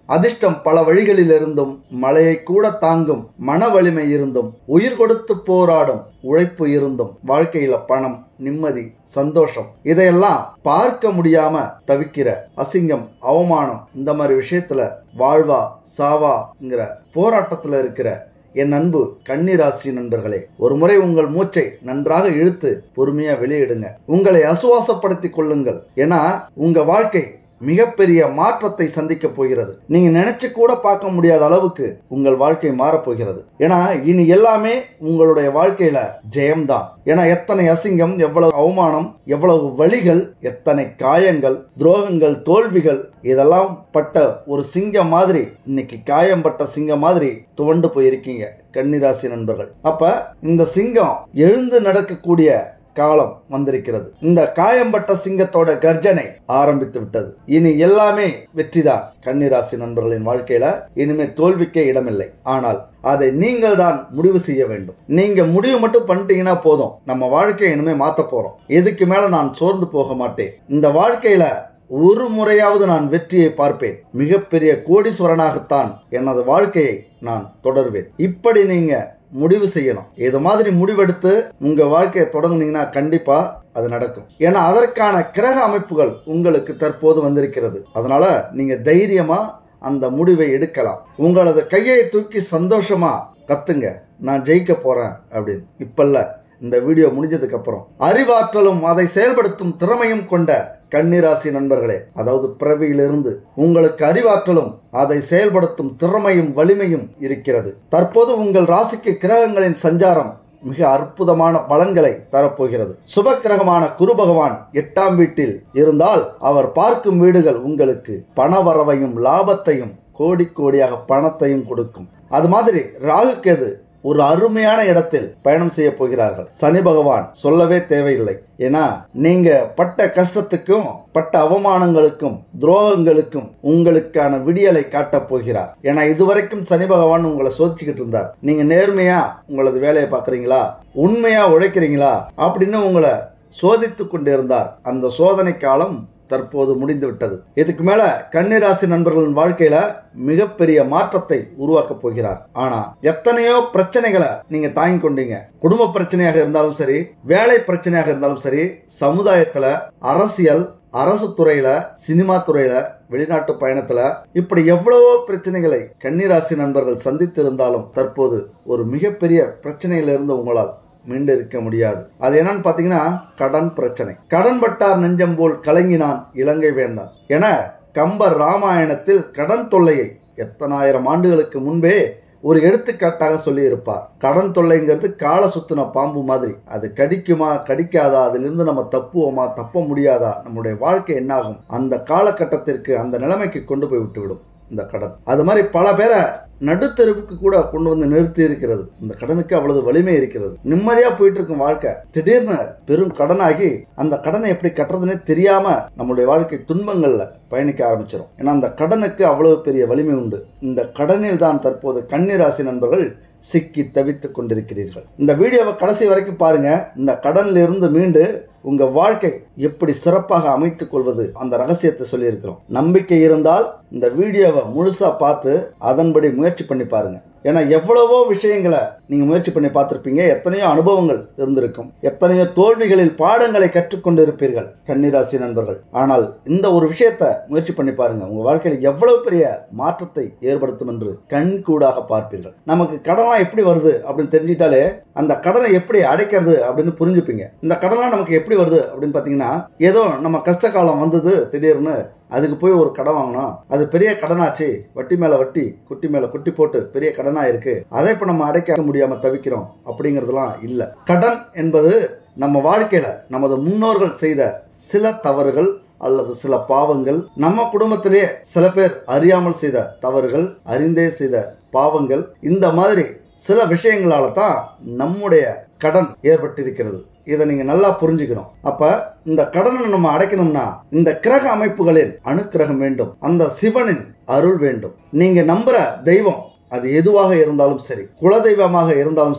அதிர்ஷ்டம் பல வழிகளிலிருந்தும் மழையை கூட தாங்கும் மன வலிமை இருந்தும் உயிர் கொடுத்து போராடும் உழைப்பு இருந்தும் வாழ்க்கையில பணம் நிம்மதி சந்தோஷம் இதையெல்லாம் பார்க்க முடியாம தவிக்கிற அசிங்கம் அவமானம் இந்த மாதிரி விஷயத்துல வாழ்வா சாவாங்கிற போராட்டத்துல இருக்கிற என் அன்பு கன்னிராசி நண்பர்களே ஒரு முறை உங்கள் மூச்சை நன்றாக இழுத்து பொறுமையா வெளியிடுங்க உங்களை அசுவாசப்படுத்திக் கொள்ளுங்கள் ஏன்னா உங்க வாழ்க்கை மிகப்பெரிய மாற்றத்தை சந்திக்க போகிறது நீங்க நினைச்சு கூட பார்க்க முடியாத அளவுக்கு உங்கள் வாழ்க்கை மாறப்போகிறது ஏன்னா இனி எல்லாமே உங்களுடைய வாழ்க்கையில ஜெயம்தான் ஏன்னா எத்தனை அசிங்கம் எவ்வளவு அவமானம் எவ்வளவு வழிகள் எத்தனை காயங்கள் துரோகங்கள் தோல்விகள் இதெல்லாம் பட்ட ஒரு சிங்கம் மாதிரி இன்னைக்கு காயம் பட்ட சிங்கம் மாதிரி துவண்டு போயிருக்கீங்க கன்னிராசி நண்பர்கள் அப்ப இந்த சிங்கம் எழுந்து நடக்கக்கூடிய காலம் வந்திருக்கிறது இந்த காயம்பட்ட சிங்கத்தோட கர்ஜனை ஆரம்பித்து விட்டது இனி எல்லாமே வெற்றிதான் கன்னிராசி நண்பர்களின் வாழ்க்கையில இனிமே தோல்விக்கே இடமில்லை ஆனால் அதை நீங்கள் தான் முடிவு செய்ய வேண்டும் நீங்க முடிவு மட்டும் பண்ணிட்டீங்கன்னா போதும் நம்ம வாழ்க்கையை இனிமே மாத்த போறோம் இதுக்கு மேல நான் சோர்ந்து போக மாட்டேன் இந்த வாழ்க்கையில ஒரு முறையாவது நான் வெற்றியை பார்ப்பேன் மிகப்பெரிய கோடீஸ்வரனாகத்தான் எனது வாழ்க்கையை நான் தொடர்வேன் இப்படி நீங்க முடிவு செய்யணும் இது மாதிரி முடிவெடுத்து உங்க வாழ்க்கையை தொடங்குனீங்கன்னா கண்டிப்பா அது நடக்கும் ஏன்னா அதற்கான கிரக அமைப்புகள் உங்களுக்கு தற்போது வந்திருக்கிறது அதனால நீங்க தைரியமா அந்த முடிவை எடுக்கலாம் உங்களது கையை தூக்கி சந்தோஷமா கத்துங்க நான் ஜெயிக்க போறேன் அப்படின்னு இப்பல்ல இந்த வீடியோ முடிஞ்சதுக்கு அப்புறம் அறிவாற்றலும் அதை செயல்படுத்தும் திறமையும் கொண்ட கன்னிராசி நண்பர்களே அதாவது பிறவியிலிருந்து உங்களுக்கு அறிவாற்றலும் அதை செயல்படுத்தும் திறமையும் வலிமையும் இருக்கிறது தற்போது உங்கள் ராசிக்கு கிரகங்களின் சஞ்சாரம் மிக அற்புதமான பலன்களை தரப்போகிறது சுப கிரகமான குரு பகவான் எட்டாம் வீட்டில் இருந்தால் அவர் பார்க்கும் வீடுகள் உங்களுக்கு பணவரவையும் லாபத்தையும் கோடி கோடியாக பணத்தையும் கொடுக்கும் அது மாதிரி ராகு கேது ஒரு அருமையான இடத்தில் பயணம் செய்ய போகிறார்கள் சனி பகவான் சொல்லவே தேவையில்லை ஏன்னா நீங்க பட்ட கஷ்டத்துக்கும் பட்ட அவமானங்களுக்கும் துரோகங்களுக்கும் உங்களுக்கான விடியலை காட்டப் போகிறார் ஏன்னா இதுவரைக்கும் சனி பகவான் உங்களை சோதிச்சுக்கிட்டு இருந்தார் நீங்க நேர்மையா உங்களது வேலையை பார்க்குறீங்களா உண்மையா உழைக்கிறீங்களா அப்படின்னு உங்களை சோதித்து கொண்டிருந்தார் அந்த சோதனை காலம் தற்போது முடிந்து விட்டது இதுக்கு மேல கன்னிராசி நண்பர்களின் வாழ்க்கையில மிகப்பெரிய மாற்றத்தை உருவாக்க போகிறார் ஆனா எத்தனையோ பிரச்சனைகளை நீங்க தாங்கி கொண்டீங்க குடும்ப பிரச்சனையாக இருந்தாலும் சரி வேலை பிரச்சனையாக இருந்தாலும் சரி சமுதாயத்துல அரசியல் அரசு துறையில சினிமா துறையில வெளிநாட்டு பயணத்துல இப்படி எவ்வளவோ பிரச்சனைகளை கன்னிராசி நண்பர்கள் சந்தித்து இருந்தாலும் தற்போது ஒரு மிகப்பெரிய பிரச்சனையிலிருந்து உங்களால் மீண்டு இருக்க முடியாது அது என்னன்னு பாத்தீங்கன்னா கடன் பிரச்சனை கடன் பட்டார் நெஞ்சம் போல் கலங்கினான் இலங்கை வேந்தன் என கம்பர் ராமாயணத்தில் கடன் தொல்லையை எத்தனாயிரம் ஆண்டுகளுக்கு முன்பே ஒரு எடுத்துக்காட்டாக சொல்லியிருப்பார் கடன் தொல்லைங்கிறது காலை சுத்தின பாம்பு மாதிரி அது கடிக்குமா கடிக்காதா அதிலிருந்து நம்ம தப்புவோமா தப்ப முடியாதா நம்முடைய வாழ்க்கை என்னாகும் அந்த காலகட்டத்திற்கு அந்த நிலைமைக்கு கொண்டு போய் விட்டுவிடும் இந்த கடன் அது மாதிரி பல பேரை நடுத்தெருவுக்கு கூட கொண்டு வந்து நிறுத்தி இருக்கிறது இந்த கடனுக்கு அவ்வளவு வலிமை இருக்கிறது நிம்மதியா போயிட்டு இருக்கும் வாழ்க்கை திடீர்னு பெரும் கடனாகி அந்த கடனை எப்படி கட்டுறதுனே தெரியாம நம்மளுடைய வாழ்க்கை துன்பங்கள்ல பயணிக்க ஆரம்பிச்சிடும் ஏன்னா அந்த கடனுக்கு அவ்வளவு பெரிய வலிமை உண்டு இந்த கடனில் தான் தற்போது கன்னிராசி நண்பர்கள் சிக்கி தவித்துக் கொண்டிருக்கிறீர்கள் இந்த வீடியோவை கடைசி வரைக்கும் பாருங்க இந்த கடனில் இருந்து மீண்டு உங்க வாழ்க்கை எப்படி சிறப்பாக அமைத்துக் கொள்வது அந்த ரகசியத்தை சொல்லியிருக்கிறோம் நம்பிக்கை இருந்தால் இந்த வீடியோவை முழுசா பார்த்து அதன்படி முயற்சி பண்ணி பாருங்க ஏன்னா எவ்வளவோ விஷயங்களை நீங்க முயற்சி பண்ணி பார்த்திருப்பீங்க எத்தனையோ அனுபவங்கள் இருந்திருக்கும் எத்தனையோ தோல்விகளில் பாடங்களை கற்றுக்கொண்டு இருப்பீர்கள் கன்னிராசி நண்பர்கள் ஆனால் இந்த ஒரு விஷயத்தை முயற்சி பண்ணி பாருங்க உங்க வாழ்க்கையில் எவ்வளவு பெரிய மாற்றத்தை ஏற்படுத்தும் என்று கண் கூடாக பார்ப்பீர்கள் நமக்கு கடன்லாம் எப்படி வருது அப்படின்னு தெரிஞ்சிட்டாலே அந்த கடனை எப்படி அடைக்கிறது அப்படின்னு புரிஞ்சுப்பீங்க இந்த கடன்லாம் நமக்கு எப்படி வருது அப்படின்னு பார்த்தீங்கன்னா ஏதோ நம்ம கஷ்ட காலம் வந்தது திடீர்னு அதுக்கு போய் ஒரு கடன் வாங்கினோம் அது பெரிய கடனாச்சு வட்டி மேல வட்டி குட்டி மேல குட்டி போட்டு பெரிய கடனா இருக்கு அதை இப்ப நம்ம அடைக்க முடியாம தவிக்கிறோம் அப்படிங்கறதெல்லாம் இல்ல கடன் என்பது நம்ம வாழ்க்கையில நமது முன்னோர்கள் செய்த சில தவறுகள் அல்லது சில பாவங்கள் நம்ம குடும்பத்திலேயே சில பேர் அறியாமல் செய்த தவறுகள் அறிந்தே செய்த பாவங்கள் இந்த மாதிரி சில விஷயங்களால தான் நம்முடைய கடன் ஏற்பட்டிருக்கிறது இதை நீங்க நல்லா புரிஞ்சுக்கணும் அப்ப இந்த கடனை நம்ம அடைக்கணும்னா இந்த கிரக அமைப்புகளில் அனுக்கிரகம் வேண்டும் அந்த சிவனின் அருள் வேண்டும் நீங்க நம்புற தெய்வம் அது எதுவாக இருந்தாலும் சரி குலதெய்வமாக இருந்தாலும் சரி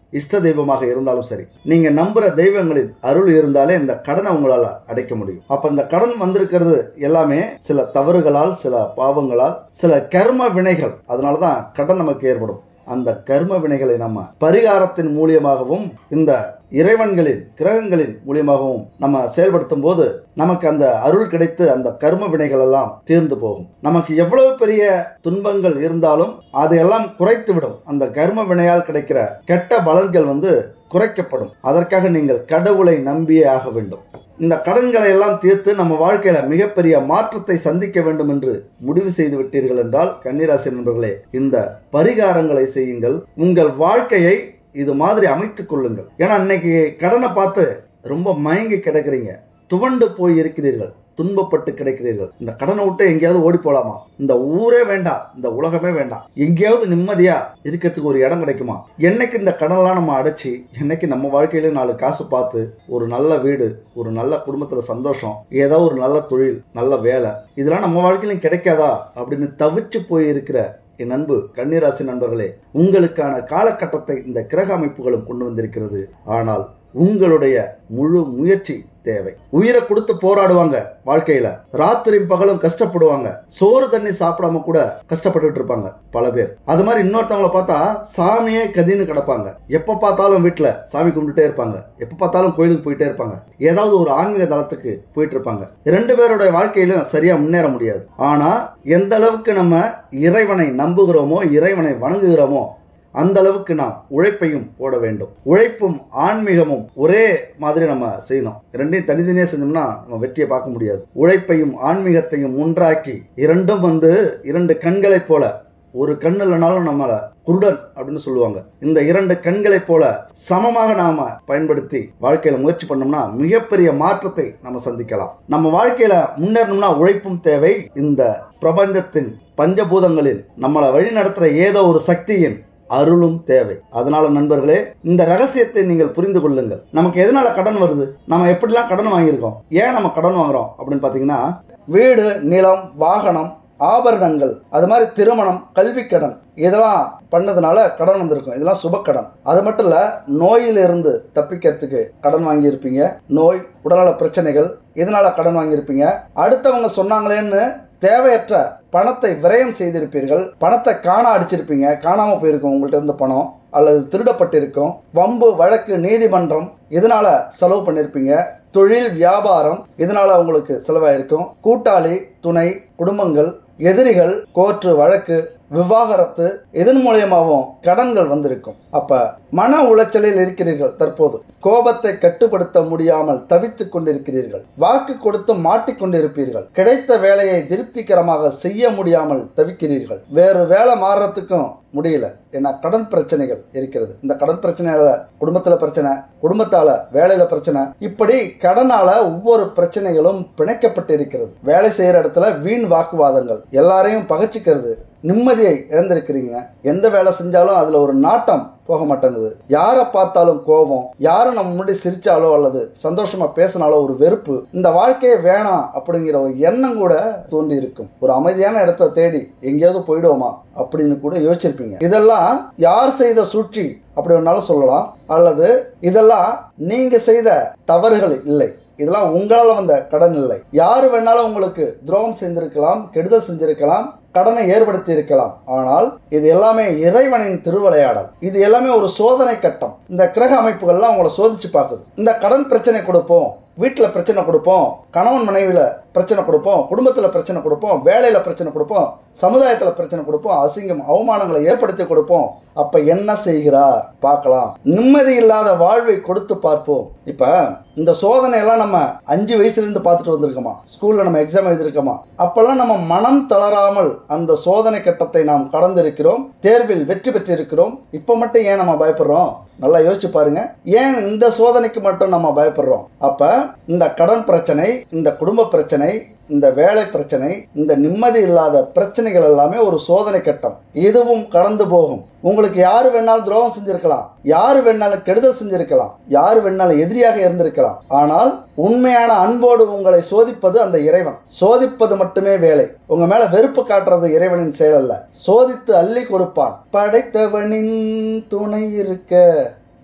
இஷ்ட தெய்வமாக இருந்தாலும் சரி நீங்க நம்புற தெய்வங்களின் அருள் இருந்தாலே இந்த கடனை உங்களால அடைக்க முடியும் அப்ப இந்த கடன் வந்திருக்கிறது எல்லாமே சில தவறுகளால் சில பாவங்களால் சில கர்ம வினைகள் அதனாலதான் கடன் நமக்கு ஏற்படும் அந்த கர்ம வினைகளை நம்ம பரிகாரத்தின் மூலியமாகவும் இந்த இறைவன்களின் கிரகங்களின் மூலியமாகவும் நம்ம செயல்படுத்தும் போது நமக்கு அந்த அருள் கிடைத்து அந்த கர்ம வினைகள் எல்லாம் தீர்ந்து போகும் நமக்கு எவ்வளவு பெரிய துன்பங்கள் இருந்தாலும் அதையெல்லாம் குறைத்து விடும் அந்த கர்ம வினையால் கிடைக்கிற கெட்ட பலன்கள் வந்து குறைக்கப்படும் அதற்காக நீங்கள் கடவுளை நம்பியே ஆக வேண்டும் இந்த கடன்களை எல்லாம் தீர்த்து நம்ம வாழ்க்கையில மிகப்பெரிய மாற்றத்தை சந்திக்க வேண்டும் என்று முடிவு செய்து விட்டீர்கள் என்றால் கன்னிராசி நண்பர்களே இந்த பரிகாரங்களை செய்யுங்கள் உங்கள் வாழ்க்கையை இது மாதிரி அமைத்துக் கொள்ளுங்கள் ஏன்னா இன்னைக்கு கடனை பார்த்து ரொம்ப மயங்கி கிடக்குறீங்க துவண்டு போய் இருக்கிறீர்கள் துன்பப்பட்டு கிடைக்கிறீர்கள் இந்த கடனை விட்டு எங்கேயாவது ஓடி போலாமா இந்த ஊரே வேண்டாம் இந்த உலகமே வேண்டாம் எங்கேயாவது நிம்மதியா இருக்கிறதுக்கு ஒரு இடம் கிடைக்குமா என்னைக்கு இந்த கடனெல்லாம் நம்ம அடைச்சி என்னைக்கு நம்ம வாழ்க்கையில நாலு காசு பார்த்து ஒரு நல்ல வீடு ஒரு நல்ல குடும்பத்துல சந்தோஷம் ஏதோ ஒரு நல்ல தொழில் நல்ல வேலை இதெல்லாம் நம்ம வாழ்க்கையிலும் கிடைக்காதா அப்படின்னு தவிச்சு போய் இருக்கிற என் அன்பு கன்னிராசி நண்பர்களே உங்களுக்கான காலகட்டத்தை இந்த கிரக அமைப்புகளும் கொண்டு வந்திருக்கிறது ஆனால் உங்களுடைய முழு முயற்சி தேவை உயிரை கொடுத்து போராடுவாங்க வாழ்க்கையில ராத்திரியும் பகலும் கஷ்டப்படுவாங்க சோறு தண்ணி சாப்பிடாம கூட கஷ்டப்பட்டுட்டு இருப்பாங்க பல பேர் அது மாதிரி இன்னொருத்தவங்கள பார்த்தா சாமியே கதின்னு கிடப்பாங்க எப்ப பார்த்தாலும் வீட்டுல சாமி கும்பிட்டுட்டே இருப்பாங்க எப்ப பார்த்தாலும் கோயிலுக்கு போயிட்டே இருப்பாங்க ஏதாவது ஒரு ஆன்மீக தளத்துக்கு போயிட்டு இருப்பாங்க ரெண்டு பேரோட வாழ்க்கையிலும் சரியா முன்னேற முடியாது ஆனா எந்த அளவுக்கு நம்ம இறைவனை நம்புகிறோமோ இறைவனை வணங்குகிறோமோ அந்த அளவுக்கு நாம் உழைப்பையும் போட வேண்டும் உழைப்பும் ஆன்மீகமும் ஒரே மாதிரி நம்ம செய்யணும் ரெண்டையும் தனித்தனியாக செஞ்சோம்னா நம்ம வெற்றியை பார்க்க முடியாது உழைப்பையும் ஆன்மீகத்தையும் ஒன்றாக்கி இரண்டும் வந்து இரண்டு கண்களைப் போல ஒரு கண் இல்லைனாலும் நம்மளை குருடன் அப்படின்னு சொல்லுவாங்க இந்த இரண்டு கண்களைப் போல சமமாக நாம பயன்படுத்தி வாழ்க்கையில முயற்சி பண்ணோம்னா மிகப்பெரிய மாற்றத்தை நம்ம சந்திக்கலாம் நம்ம வாழ்க்கையில முன்னேறணும்னா உழைப்பும் தேவை இந்த பிரபஞ்சத்தின் பஞ்சபூதங்களின் நம்மளை வழி நடத்துற ஏதோ ஒரு சக்தியின் அருளும் தேவை அதனால நண்பர்களே இந்த ரகசியத்தை நீங்கள் புரிந்து கொள்ளுங்கள் நமக்கு எதனால கடன் வருது நம்ம எப்படிலாம் கடன் வாங்கியிருக்கோம் ஏன் நம்ம கடன் வாங்குறோம் அப்படின்னு பார்த்தீங்கன்னா வீடு நிலம் வாகனம் ஆபரணங்கள் அது மாதிரி திருமணம் கல்வி கடன் இதெல்லாம் பண்ணதுனால கடன் வந்திருக்கும் இதெல்லாம் சுபக்கடன் அது மட்டும் இல்ல நோயிலிருந்து தப்பிக்கிறதுக்கு கடன் வாங்கியிருப்பீங்க நோய் உடல்நல பிரச்சனைகள் இதனால கடன் வாங்கியிருப்பீங்க அடுத்தவங்க சொன்னாங்களேன்னு தேவையற்ற பணத்தை விரயம் செய்திருப்பீர்கள் பணத்தை காண அடிச்சிருப்பீங்க காணாம போயிருக்கும் உங்கள்ட்ட இருந்த பணம் அல்லது திருடப்பட்டிருக்கும் வம்பு வழக்கு நீதிமன்றம் இதனால செலவு பண்ணிருப்பீங்க தொழில் வியாபாரம் இதனால உங்களுக்கு செலவாயிருக்கும் கூட்டாளி துணை குடும்பங்கள் எதிரிகள் கோர்ட்டு வழக்கு விவாகரத்து இதன் மூலியமாகவும் கடன்கள் வந்திருக்கும் அப்ப மன உளைச்சலில் இருக்கிறீர்கள் தற்போது கோபத்தை கட்டுப்படுத்த முடியாமல் தவித்துக் கொண்டிருக்கிறீர்கள் வாக்கு கொடுத்து மாட்டிக்கொண்டிருப்பீர்கள் கிடைத்த வேலையை திருப்திகரமாக செய்ய முடியாமல் தவிக்கிறீர்கள் வேறு வேலை மாறுறதுக்கும் முடியல ஏன்னா கடன் பிரச்சனைகள் இருக்கிறது இந்த கடன் பிரச்சனையால குடும்பத்துல பிரச்சனை குடும்பத்தால வேலையில பிரச்சனை இப்படி கடனால ஒவ்வொரு பிரச்சனைகளும் பிணைக்கப்பட்டு இருக்கிறது வேலை செய்யற இடத்துல வீண் வாக்குவாதங்கள் எல்லாரையும் பகச்சிக்கிறது நிம்மதியை இழந்திருக்கிறீங்க எந்த வேலை செஞ்சாலும் அதுல ஒரு நாட்டம் போக மாட்டேங்குது யாரை பார்த்தாலும் கோபம் யாரும் நம்ம முன்னாடி சிரிச்சாலோ அல்லது சந்தோஷமா பேசினாலோ ஒரு வெறுப்பு இந்த வாழ்க்கையே வேணாம் அப்படிங்கிற ஒரு எண்ணம் கூட தோன்றி இருக்கும் ஒரு அமைதியான இடத்த தேடி எங்கேயாவது போயிடுவோமா அப்படின்னு கூட யோசிச்சிருப்பீங்க இதெல்லாம் யார் செய்த சூழ்ச்சி அப்படி வேணாலும் சொல்லலாம் அல்லது இதெல்லாம் நீங்க செய்த தவறுகள் இல்லை இதெல்லாம் உங்களால வந்த கடன் இல்லை யாரு வேணாலும் உங்களுக்கு துரோகம் செஞ்சிருக்கலாம் கெடுதல் செஞ்சிருக்கலாம் கடனை ஏற்படுத்தி இருக்கலாம் ஆனால் இது எல்லாமே இறைவனின் திருவிளையாடல் இது எல்லாமே ஒரு சோதனை கட்டம் இந்த கிரக அமைப்புகள்லாம் உங்களை சோதிச்சு பார்க்குது இந்த கடன் பிரச்சனை கொடுப்போம் வீட்டில் பிரச்சனை கொடுப்போம் கணவன் மனைவியில் பிரச்சனை கொடுப்போம் குடும்பத்தில் பிரச்சனை கொடுப்போம் வேலையில் பிரச்சனை கொடுப்போம் சமுதாயத்தில் பிரச்சனை கொடுப்போம் அசிங்கம் அவமானங்களை ஏற்படுத்தி கொடுப்போம் அப்ப என்ன செய்கிறார் பார்க்கலாம் நிம்மதி இல்லாத வாழ்வை கொடுத்து பார்ப்போம் இப்ப இந்த சோதனை எல்லாம் நம்ம அஞ்சு வயசுல இருந்து பார்த்துட்டு வந்திருக்கோமா ஸ்கூல்ல நம்ம எக்ஸாம் எழுதிருக்கோமா அப்பெல்லாம் நம்ம மனம் தளராமல் அந்த சோதனை கட்டத்தை நாம் கடந்திருக்கிறோம் தேர்வில் வெற்றி பெற்றிருக்கிறோம் இப்ப மட்டும் ஏன் நம்ம பயப்படுறோம் நல்லா யோசிச்சு பாருங்க ஏன் இந்த சோதனைக்கு மட்டும் நம்ம பயப்படுறோம் அப்ப இந்த கடன் பிரச்சனை இந்த குடும்ப பிரச்சனை இந்த வேலை பிரச்சனை இந்த நிம்மதி இல்லாத பிரச்சனைகள் எல்லாமே ஒரு சோதனை கட்டம் இதுவும் கடந்து போகும் உங்களுக்கு யாரு வேணாலும் துரோகம் செஞ்சிருக்கலாம் யாரு வேணாலும் கெடுதல் செஞ்சிருக்கலாம் யாரு வேணாலும் எதிரியாக இருந்திருக்கலாம் ஆனால் உண்மையான அன்போடு உங்களை சோதிப்பது அந்த இறைவன் சோதிப்பது மட்டுமே வேலை உங்க மேல வெறுப்பு காட்டுறது இறைவனின் செயல் அல்ல சோதித்து அள்ளி கொடுப்பான் படைத்தவனின் துணை இருக்க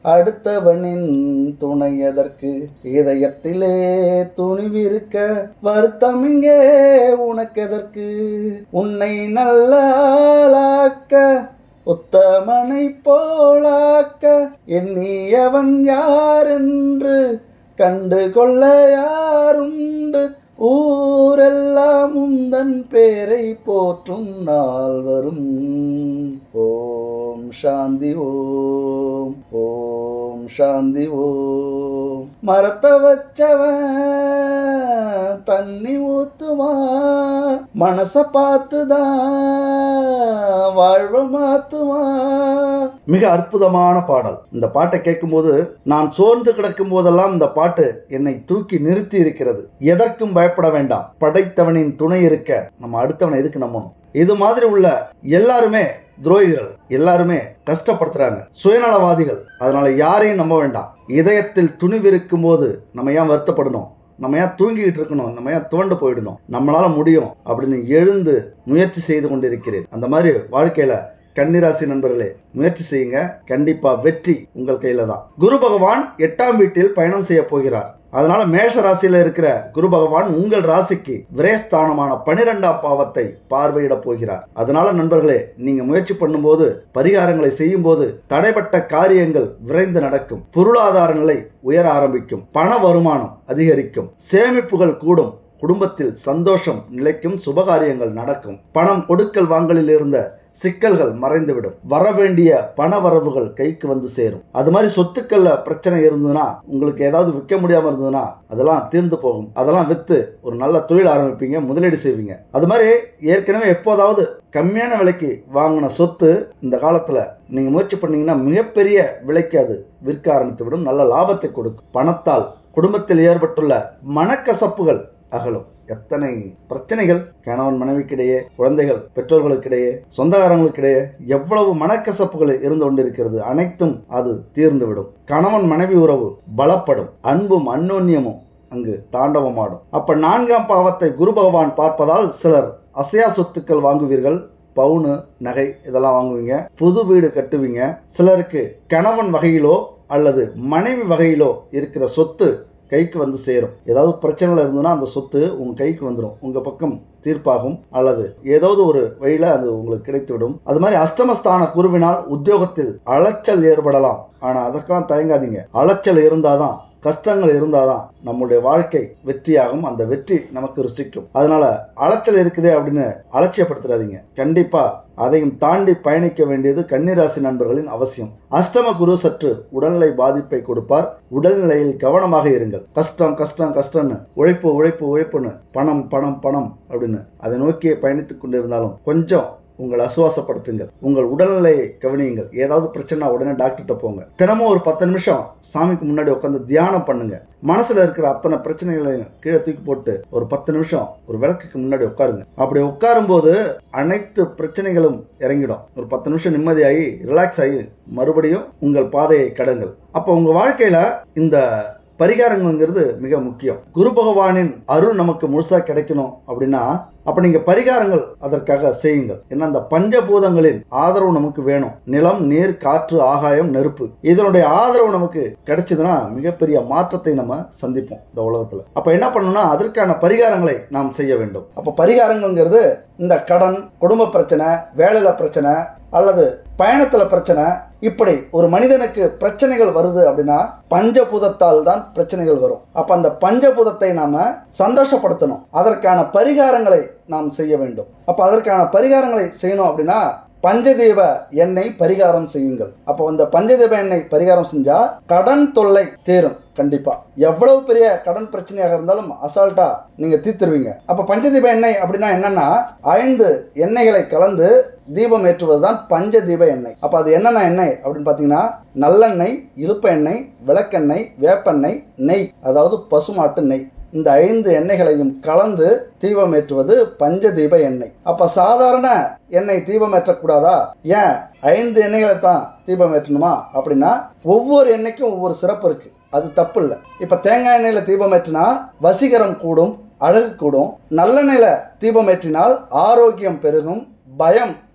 அடுத்தவனின் துணை எதற்கு இதயத்திலே துணிவிருக்க வருத்தம் இங்கே உனக்கெதற்கு உன்னை நல்லாளாக்க உத்தமனை போலாக்க எண்ணியவன் யாரென்று கண்டு கொள்ள யாருண்டு ஊரெல்லாம் உந்தன் பேரை போற்றும் நாள் வரும் ஓம் சாந்தி ஓம் ஓம் சாந்தி ஓம் மரத்தை வச்சவன் தண்ணி ஊத்துவான் மனச பார்த்துதான் வாழ்வ மாத்துவான் மிக அற்புதமான பாடல் இந்த பாட்டை கேட்கும்போது நான் சோர்ந்து கிடக்கும் போதெல்லாம் இந்த பாட்டு என்னை தூக்கி நிறுத்தி இருக்கிறது எதற்கும் பயப்பட வேண்டாம் படைத்தவனின் துணை இருக்க நம்ம அடுத்தவனை எதுக்கு நம்பணும் இது மாதிரி உள்ள எல்லாருமே துரோகிகள் எல்லாருமே கஷ்டப்படுத்துறாங்க சுயநலவாதிகள் அதனால யாரையும் நம்ப வேண்டாம் இதயத்தில் துணிவிருக்கும் போது நம்ம ஏன் வருத்தப்படணும் நம்ம ஏன் தூங்கிக்கிட்டு இருக்கணும் நம்ம ஏன் துவண்டு போயிடணும் நம்மளால முடியும் அப்படின்னு எழுந்து முயற்சி செய்து கொண்டிருக்கிறேன் அந்த மாதிரி வாழ்க்கையில கன்னிராசி நண்பர்களே முயற்சி செய்யுங்க கண்டிப்பா வெற்றி உங்கள் கையில தான் குரு பகவான் எட்டாம் வீட்டில் பயணம் செய்ய போகிறார் அதனால மேஷ ராசியில இருக்கிற குரு பகவான் உங்கள் ராசிக்கு விரயஸ்தானமான பனிரெண்டாம் பாவத்தை பார்வையிட போகிறார் அதனால நண்பர்களே நீங்க முயற்சி பண்ணும்போது பரிகாரங்களை செய்யும் போது தடைப்பட்ட காரியங்கள் விரைந்து நடக்கும் பொருளாதார நிலை உயர ஆரம்பிக்கும் பண வருமானம் அதிகரிக்கும் சேமிப்புகள் கூடும் குடும்பத்தில் சந்தோஷம் நிலைக்கும் சுபகாரியங்கள் நடக்கும் பணம் கொடுக்கல் வாங்கலில் இருந்த சிக்கல்கள் மறைந்துவிடும் வர வேண்டிய பண வரவுகள் கைக்கு வந்து சேரும் அது மாதிரி சொத்துக்கள்ல பிரச்சனை இருந்ததுன்னா உங்களுக்கு ஏதாவது விற்க முடியாம இருந்ததுன்னா அதெல்லாம் தீர்ந்து போகும் அதெல்லாம் வித்து ஒரு நல்ல தொழில் ஆரம்பிப்பீங்க முதலீடு செய்வீங்க அது மாதிரி ஏற்கனவே எப்போதாவது கம்மியான விலைக்கு வாங்கின சொத்து இந்த காலத்துல நீங்க முயற்சி பண்ணீங்கன்னா மிகப்பெரிய விலைக்கு அது விற்க ஆரம்பித்து விடும் நல்ல லாபத்தை கொடுக்கும் பணத்தால் குடும்பத்தில் ஏற்பட்டுள்ள மனக்கசப்புகள் அகலும் எத்தனை பிரச்சனைகள் கணவன் மனைவிக்கிடையே குழந்தைகள் பெற்றோர்களுக்கிடையே சொந்தக்காரங்களுக்கிடையே எவ்வளவு மனக்கசப்புகள் இருந்து கொண்டிருக்கிறது அனைத்தும் அது தீர்ந்துவிடும் கணவன் மனைவி உறவு பலப்படும் அன்பும் அந்யோன்யமும் அங்கு தாண்டவமாடும் அப்ப நான்காம் பாவத்தை குரு பகவான் பார்ப்பதால் சிலர் அசையா சொத்துக்கள் வாங்குவீர்கள் பவுனு நகை இதெல்லாம் வாங்குவீங்க புது வீடு கட்டுவீங்க சிலருக்கு கணவன் வகையிலோ அல்லது மனைவி வகையிலோ இருக்கிற சொத்து கைக்கு வந்து சேரும் ஏதாவது பிரச்சனைகள் இருந்ததுன்னா அந்த சொத்து உங்க கைக்கு வந்துடும் உங்க பக்கம் தீர்ப்பாகும் அல்லது ஏதாவது ஒரு வழியில அது உங்களுக்கு கிடைத்துவிடும் அது மாதிரி அஷ்டமஸ்தான குருவினால் உத்தியோகத்தில் அலைச்சல் ஏற்படலாம் ஆனா அதற்காக தயங்காதீங்க அலைச்சல் இருந்தாதான் கஷ்டங்கள் இருந்தாதான் நம்முடைய வாழ்க்கை வெற்றியாகும் அந்த வெற்றி நமக்கு ருசிக்கும் அதனால அலைச்சல் இருக்குதே அப்படின்னு அலட்சியப்படுத்துறாதீங்க கண்டிப்பா அதையும் தாண்டி பயணிக்க வேண்டியது கன்னிராசி நண்பர்களின் அவசியம் அஷ்டம குரு சற்று உடல்நிலை பாதிப்பை கொடுப்பார் உடல்நிலையில் கவனமாக இருங்கள் கஷ்டம் கஷ்டம் கஷ்டம்னு உழைப்பு உழைப்பு உழைப்புன்னு பணம் பணம் பணம் அப்படின்னு அதை நோக்கியே பயணித்துக் கொண்டிருந்தாலும் கொஞ்சம் உங்களை அசுவாசப்படுத்துங்கள் உங்கள் உடல்நிலையை கவனியுங்கள் ஏதாவது பிரச்சனை உடனே டாக்டர்கிட்ட போங்க தினமும் ஒரு பத்து நிமிஷம் சாமிக்கு முன்னாடி உட்காந்து தியானம் பண்ணுங்க மனசுல இருக்கிற அத்தனை பிரச்சனைகளையும் கீழே தூக்கி போட்டு ஒரு பத்து நிமிஷம் ஒரு விளக்குக்கு முன்னாடி உட்காருங்க அப்படி உட்காரும் போது அனைத்து பிரச்சனைகளும் இறங்கிடும் ஒரு பத்து நிமிஷம் நிம்மதியாகி ரிலாக்ஸ் ஆகி மறுபடியும் உங்கள் பாதையை கடங்கள் அப்போ உங்க வாழ்க்கையில இந்த பரிகாரங்கள்ங்கிறது மிக முக்கியம் குரு பகவானின் அருள் நமக்கு முழுசா கிடைக்கணும் அப்படின்னா அப்ப நீங்க பரிகாரங்கள் அதற்காக செய்யுங்கள் ஏன்னா அந்த பஞ்சபூதங்களின் ஆதரவு நமக்கு வேணும் நிலம் நீர் காற்று ஆகாயம் நெருப்பு இதனுடைய ஆதரவு நமக்கு கிடைச்சதுன்னா மிகப்பெரிய மாற்றத்தை நம்ம சந்திப்போம் இந்த உலகத்துல அப்ப என்ன பண்ணணும்னா அதற்கான பரிகாரங்களை நாம் செய்ய வேண்டும் அப்ப பரிகாரங்கள்ங்கிறது இந்த கடன் குடும்ப பிரச்சனை வேலையில பிரச்சனை அல்லது பயணத்துல பிரச்சனை இப்படி ஒரு மனிதனுக்கு பிரச்சனைகள் வருது அப்படின்னா பஞ்சபூதத்தால் தான் பிரச்சனைகள் வரும் அப்ப அந்த பஞ்சபூதத்தை நாம சந்தோஷப்படுத்தணும் அதற்கான பரிகாரங்களை நாம் செய்ய வேண்டும் அப்ப அதற்கான பரிகாரங்களை செய்யணும் அப்படின்னா பஞ்சதீப எண்ணெய் பரிகாரம் செய்யுங்கள் அப்போ அந்த பஞ்சதீப எண்ணெய் பரிகாரம் செஞ்சா கடன் தொல்லை தீரும் கண்டிப்பா எவ்வளவு பெரிய கடன் பிரச்சனையாக இருந்தாலும் அசால்ட்டா நீங்க தீர்த்துருவீங்க அப்ப பஞ்சதீப எண்ணெய் அப்படின்னா என்னன்னா ஐந்து எண்ணெய்களை கலந்து தீபம் ஏற்றுவதுதான் பஞ்சதீப எண்ணெய் அப்ப அது என்னென்ன எண்ணெய் அப்படின்னு பாத்தீங்கன்னா நல்லெண்ணெய் இழுப்ப எண்ணெய் விளக்கெண்ணெய் வேப்பெண்ணெய் நெய் அதாவது பசுமாட்டு நெய் இந்த ஐந்து எண்ணெய்களையும் கலந்து தீபம் ஏற்றுவது பஞ்சதீப எண்ணெய் அப்ப சாதாரண எண்ணெய் தீபம் ஏற்றக்கூடாதா ஏன் ஐந்து எண்ணெய்களை தான் தீபம் ஏற்றணுமா அப்படின்னா ஒவ்வொரு எண்ணெய்க்கும் ஒவ்வொரு சிறப்பு இருக்கு அது தப்பு இல்லை இப்ப தேங்காய் எண்ணெயில தீபம் ஏற்றினா வசீகரம் கூடும் அழகு கூடும் நல்லெண்ணெயில தீபம் ஏற்றினால் ஆரோக்கியம் பெருகும் பயம்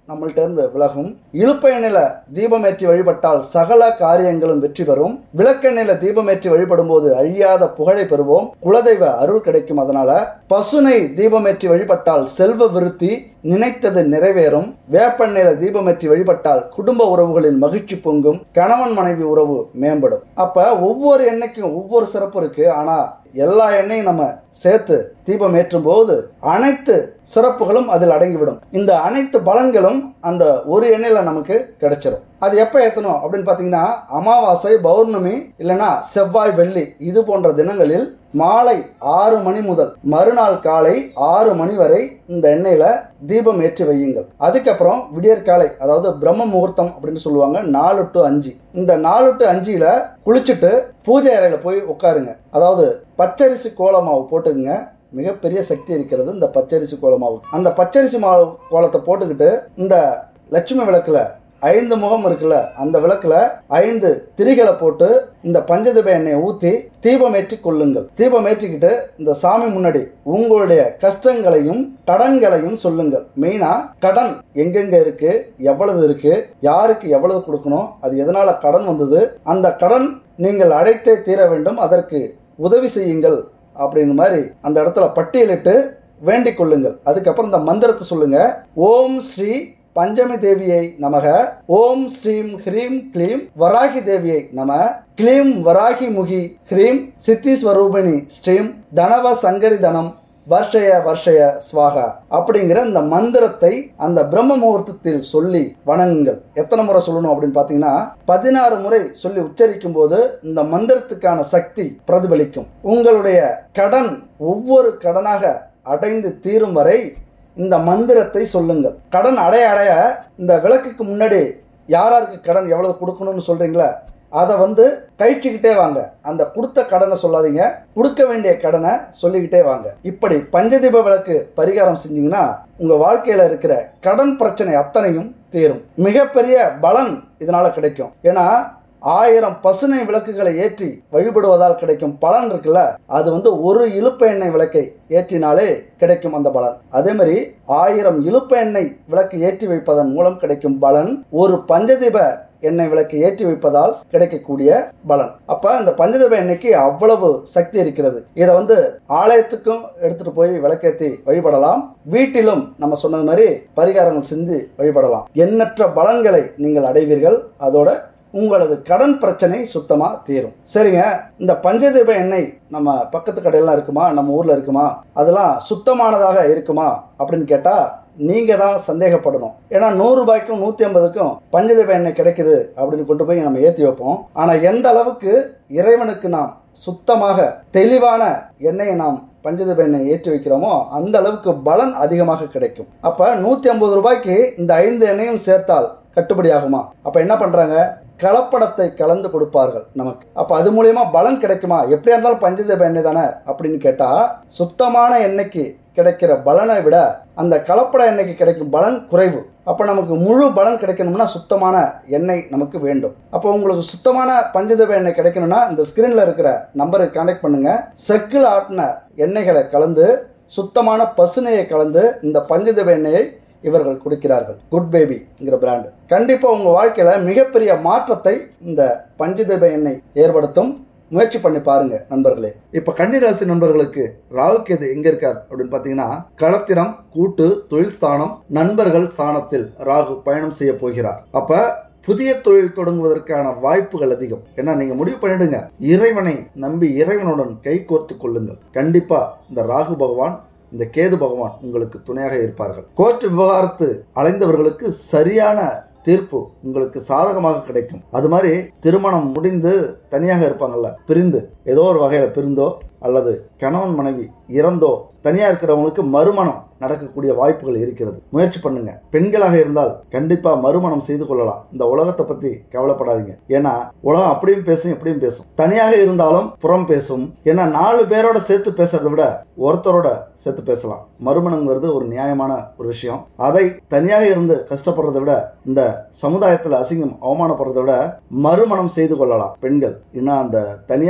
நம்மள்ட்ட இருந்து விலகும் இழுப்ப எண்ணெயில தீபம் ஏற்றி வழிபட்டால் சகல காரியங்களும் வெற்றி பெறும் விளக்கெண்ணெயில தீபம் ஏற்றி வழிபடும் போது அழியாத புகழை பெறுவோம் குலதெய்வ அருள் கிடைக்கும் அதனால பசுனை தீபம் ஏற்றி வழிபட்டால் செல்வ விருத்தி நினைத்தது நிறைவேறும் வேப்பெண்ணெயில தீபம் ஏற்றி வழிபட்டால் குடும்ப உறவுகளின் மகிழ்ச்சி பொங்கும் கணவன் மனைவி உறவு மேம்படும் அப்ப ஒவ்வொரு எண்ணெய்க்கும் ஒவ்வொரு சிறப்பு இருக்கு ஆனா எல்லா எண்ணெயும் நம்ம சேர்த்து தீபம் ஏற்றும் போது அனைத்து சிறப்புகளும் அதில் அடங்கிவிடும் இந்த அனைத்து பலன்களும் அந்த ஒரு எண்ணெயில நமக்கு கிடைச்சிடும் அது எப்போ ஏற்றணும் அப்படின்னு பார்த்தீங்கன்னா அமாவாசை பௌர்ணமி இல்லைன்னா செவ்வாய் வெள்ளி இது போன்ற தினங்களில் மாலை ஆறு மணி முதல் மறுநாள் காலை ஆறு மணி வரை இந்த எண்ணெயில தீபம் ஏற்றி வையுங்கள் அதுக்கப்புறம் விடியற்காலை அதாவது பிரம்ம முகூர்த்தம் அப்படின்னு சொல்லுவாங்க நாலு டு அஞ்சு இந்த நாலு டு அஞ்சுல குளிச்சுட்டு பூஜை அறையில போய் உட்காருங்க அதாவது பச்சரிசி கோலமாவு போட்டுக்குங்க மிகப்பெரிய சக்தி இருக்கிறது இந்த பச்சரிசி கோலமாவு அந்த பச்சரிசி மாவு கோலத்தை போட்டுக்கிட்டு இந்த லட்சுமி விளக்குல ஐந்து முகம் இருக்குல்ல அந்த விளக்குல ஐந்து திரிகளை போட்டு இந்த பஞ்சதீப எண்ணெயை ஊற்றி தீபம் ஏற்றி கொள்ளுங்கள் தீபம் ஏற்றிக்கிட்டு இந்த சாமி முன்னாடி உங்களுடைய கஷ்டங்களையும் கடன்களையும் சொல்லுங்கள் மெயினா கடன் எங்கெங்க இருக்கு எவ்வளவு இருக்கு யாருக்கு எவ்வளவு கொடுக்கணும் அது எதனால கடன் வந்தது அந்த கடன் நீங்கள் அடைத்தே தீர வேண்டும் அதற்கு உதவி செய்யுங்கள் அப்படின்னு மாதிரி அந்த இடத்துல பட்டியலிட்டு வேண்டிக் கொள்ளுங்கள் அதுக்கப்புறம் இந்த மந்திரத்தை சொல்லுங்க ஓம் ஸ்ரீ பஞ்சமி தேவியை நமக ஓம் ஸ்ரீம் ஹ்ரீம் க்ளீம் வராகி தேவியை நம க்ளீம் வராகி முகி ஹ்ரீம் சித்தி ஸ்வரூபிணி ஸ்ரீம் தனவ சங்கரி தனம் வர்ஷய வர்ஷய ஸ்வாகா அப்படிங்கிற இந்த மந்திரத்தை அந்த பிரம்ம முகூர்த்தத்தில் சொல்லி வணங்குங்கள் எத்தனை முறை சொல்லணும் அப்படின்னு பார்த்தீங்கன்னா பதினாறு முறை சொல்லி உச்சரிக்கும் போது இந்த மந்திரத்துக்கான சக்தி பிரதிபலிக்கும் உங்களுடைய கடன் ஒவ்வொரு கடனாக அடைந்து தீரும் வரை இந்த மந்திரத்தை சொல்லுங்கள் கடன் அடைய அடைய இந்த விளக்குக்கு முன்னாடி யாராருக்கு கடன் எவ்வளவு கொடுக்கணும்னு சொல்றீங்களா அதை வந்து கழிச்சுக்கிட்டே வாங்க அந்த கொடுத்த கடனை சொல்லாதீங்க கொடுக்க வேண்டிய கடனை சொல்லிக்கிட்டே வாங்க இப்படி பஞ்சதீப விளக்கு பரிகாரம் செஞ்சீங்கன்னா உங்க வாழ்க்கையில இருக்கிற கடன் பிரச்சனை அத்தனையும் தீரும் மிகப்பெரிய பலன் இதனால கிடைக்கும் ஏன்னா ஆயிரம் பசுனை விளக்குகளை ஏற்றி வழிபடுவதால் கிடைக்கும் பலன் இருக்குல்ல அது வந்து ஒரு இழுப்ப எண்ணெய் விளக்கை ஏற்றினாலே கிடைக்கும் அந்த பலன் அதே மாதிரி ஆயிரம் இழுப்ப எண்ணெய் விளக்கு ஏற்றி வைப்பதன் மூலம் கிடைக்கும் பலன் ஒரு பஞ்சதீப எண்ணெய் விளக்கு ஏற்றி வைப்பதால் கிடைக்கக்கூடிய பலன் அப்ப இந்த பஞ்சதீப எண்ணெய்க்கு அவ்வளவு சக்தி இருக்கிறது இதை வந்து ஆலயத்துக்கும் எடுத்துட்டு போய் விளக்கேற்றி வழிபடலாம் வீட்டிலும் நம்ம சொன்னது மாதிரி பரிகாரங்கள் செஞ்சு வழிபடலாம் எண்ணற்ற பலன்களை நீங்கள் அடைவீர்கள் அதோட உங்களது கடன் பிரச்சனை சுத்தமா தீரும் சரிங்க இந்த பஞ்சதீப எண்ணெய் நம்ம பக்கத்து கடையெல்லாம் இருக்குமா நம்ம ஊர்ல இருக்குமா அதெல்லாம் சுத்தமானதாக இருக்குமா அப்படின்னு கேட்டா நீங்க தான் சந்தேகப்படணும் ஏன்னா நூறு ரூபாய்க்கும் நூத்தி ஐம்பதுக்கும் பஞ்சதீப எண்ணெய் கிடைக்குது அப்படின்னு கொண்டு போய் நம்ம ஏற்றி வைப்போம் ஆனா எந்த அளவுக்கு இறைவனுக்கு நாம் சுத்தமாக தெளிவான எண்ணெயை நாம் பஞ்சதீப எண்ணெய் ஏற்றி வைக்கிறோமோ அந்த அளவுக்கு பலன் அதிகமாக கிடைக்கும் அப்ப நூத்தி ஐம்பது ரூபாய்க்கு இந்த ஐந்து எண்ணெயும் சேர்த்தால் கட்டுப்படி ஆகுமா அப்ப என்ன பண்றாங்க கலப்படத்தை கலந்து கொடுப்பார்கள் நமக்கு அப்ப அது மூலியமா பலன் கிடைக்குமா எப்படியா இருந்தாலும் பஞ்சதீப எண்ணெய் தானே அப்படின்னு கேட்டா சுத்தமான எண்ணெய்க்கு கிடைக்கிற பலனை விட அந்த கலப்பட எண்ணெய்க்கு கிடைக்கும் பலன் குறைவு அப்போ நமக்கு முழு பலன் கிடைக்கணும்னா சுத்தமான எண்ணெய் நமக்கு வேண்டும் அப்போ உங்களுக்கு சுத்தமான பஞ்சதீப எண்ணெய் கிடைக்கணும்னா இந்த ஸ்கிரீனில் இருக்கிற நம்பருக்கு கான்டாக்ட் பண்ணுங்க செக்கில் ஆட்டின எண்ணெய்களை கலந்து சுத்தமான பசுனையை கலந்து இந்த பஞ்சதீப எண்ணெயை இவர்கள் கொடுக்கிறார்கள் குட் பேபிங்கிற பிராண்டு கண்டிப்பாக உங்கள் வாழ்க்கையில் மிகப்பெரிய மாற்றத்தை இந்த பஞ்சதீப எண்ணெய் ஏற்படுத்தும் முயற்சி பண்ணி பாருங்க நண்பர்களே இப்ப கன்னிராசி நண்பர்களுக்கு ராகுகேது எங்க இருக்கார் அப்படின்னு பாத்தீங்கன்னா களத்திரம் கூட்டு தொழில் ஸ்தானம் நண்பர்கள் ஸ்தானத்தில் ராகு பயணம் செய்ய போகிறார் அப்ப புதிய தொழில் தொடங்குவதற்கான வாய்ப்புகள் அதிகம் ஏன்னா நீங்க முடிவு பண்ணிடுங்க இறைவனை நம்பி இறைவனுடன் கை கோர்த்து கொள்ளுங்கள் கண்டிப்பா இந்த ராகு பகவான் இந்த கேது பகவான் உங்களுக்கு துணையாக இருப்பார்கள் கோர்ட் விவகாரத்து அலைந்தவர்களுக்கு சரியான தீர்ப்பு உங்களுக்கு சாதகமாக கிடைக்கும் அது மாதிரி திருமணம் முடிந்து தனியாக இருப்பாங்கல்ல பிரிந்து ஏதோ ஒரு வகையில் பிரிந்தோ அல்லது கணவன் மனைவி இறந்தோ தனியாக இருக்கிறவங்களுக்கு மறுமணம் நடக்கக்கூடிய வாய்ப்புகள் இருக்கிறது முயற்சி பண்ணுங்க பெண்களாக இருந்தால் கண்டிப்பா மறுமணம் செய்து கொள்ளலாம் இந்த உலகத்தை பத்தி கவலைப்படாதீங்க ஏன்னா உலகம் அப்படியும் பேசும் இப்படியும் பேசும் தனியாக இருந்தாலும் புறம் பேசும் ஏன்னா நாலு பேரோட சேர்த்து பேசுறதை விட ஒருத்தரோட சேர்த்து பேசலாம் மறுமணங்கிறது ஒரு நியாயமான ஒரு விஷயம் அதை தனியாக இருந்து கஷ்டப்படுறதை விட இந்த சமுதாயத்தில் அசிங்கம் அவமானப்படுறதை விட மறுமணம் செய்து கொள்ளலாம் பெண்கள் ஏன்னா அந்த தனியாக இருந்து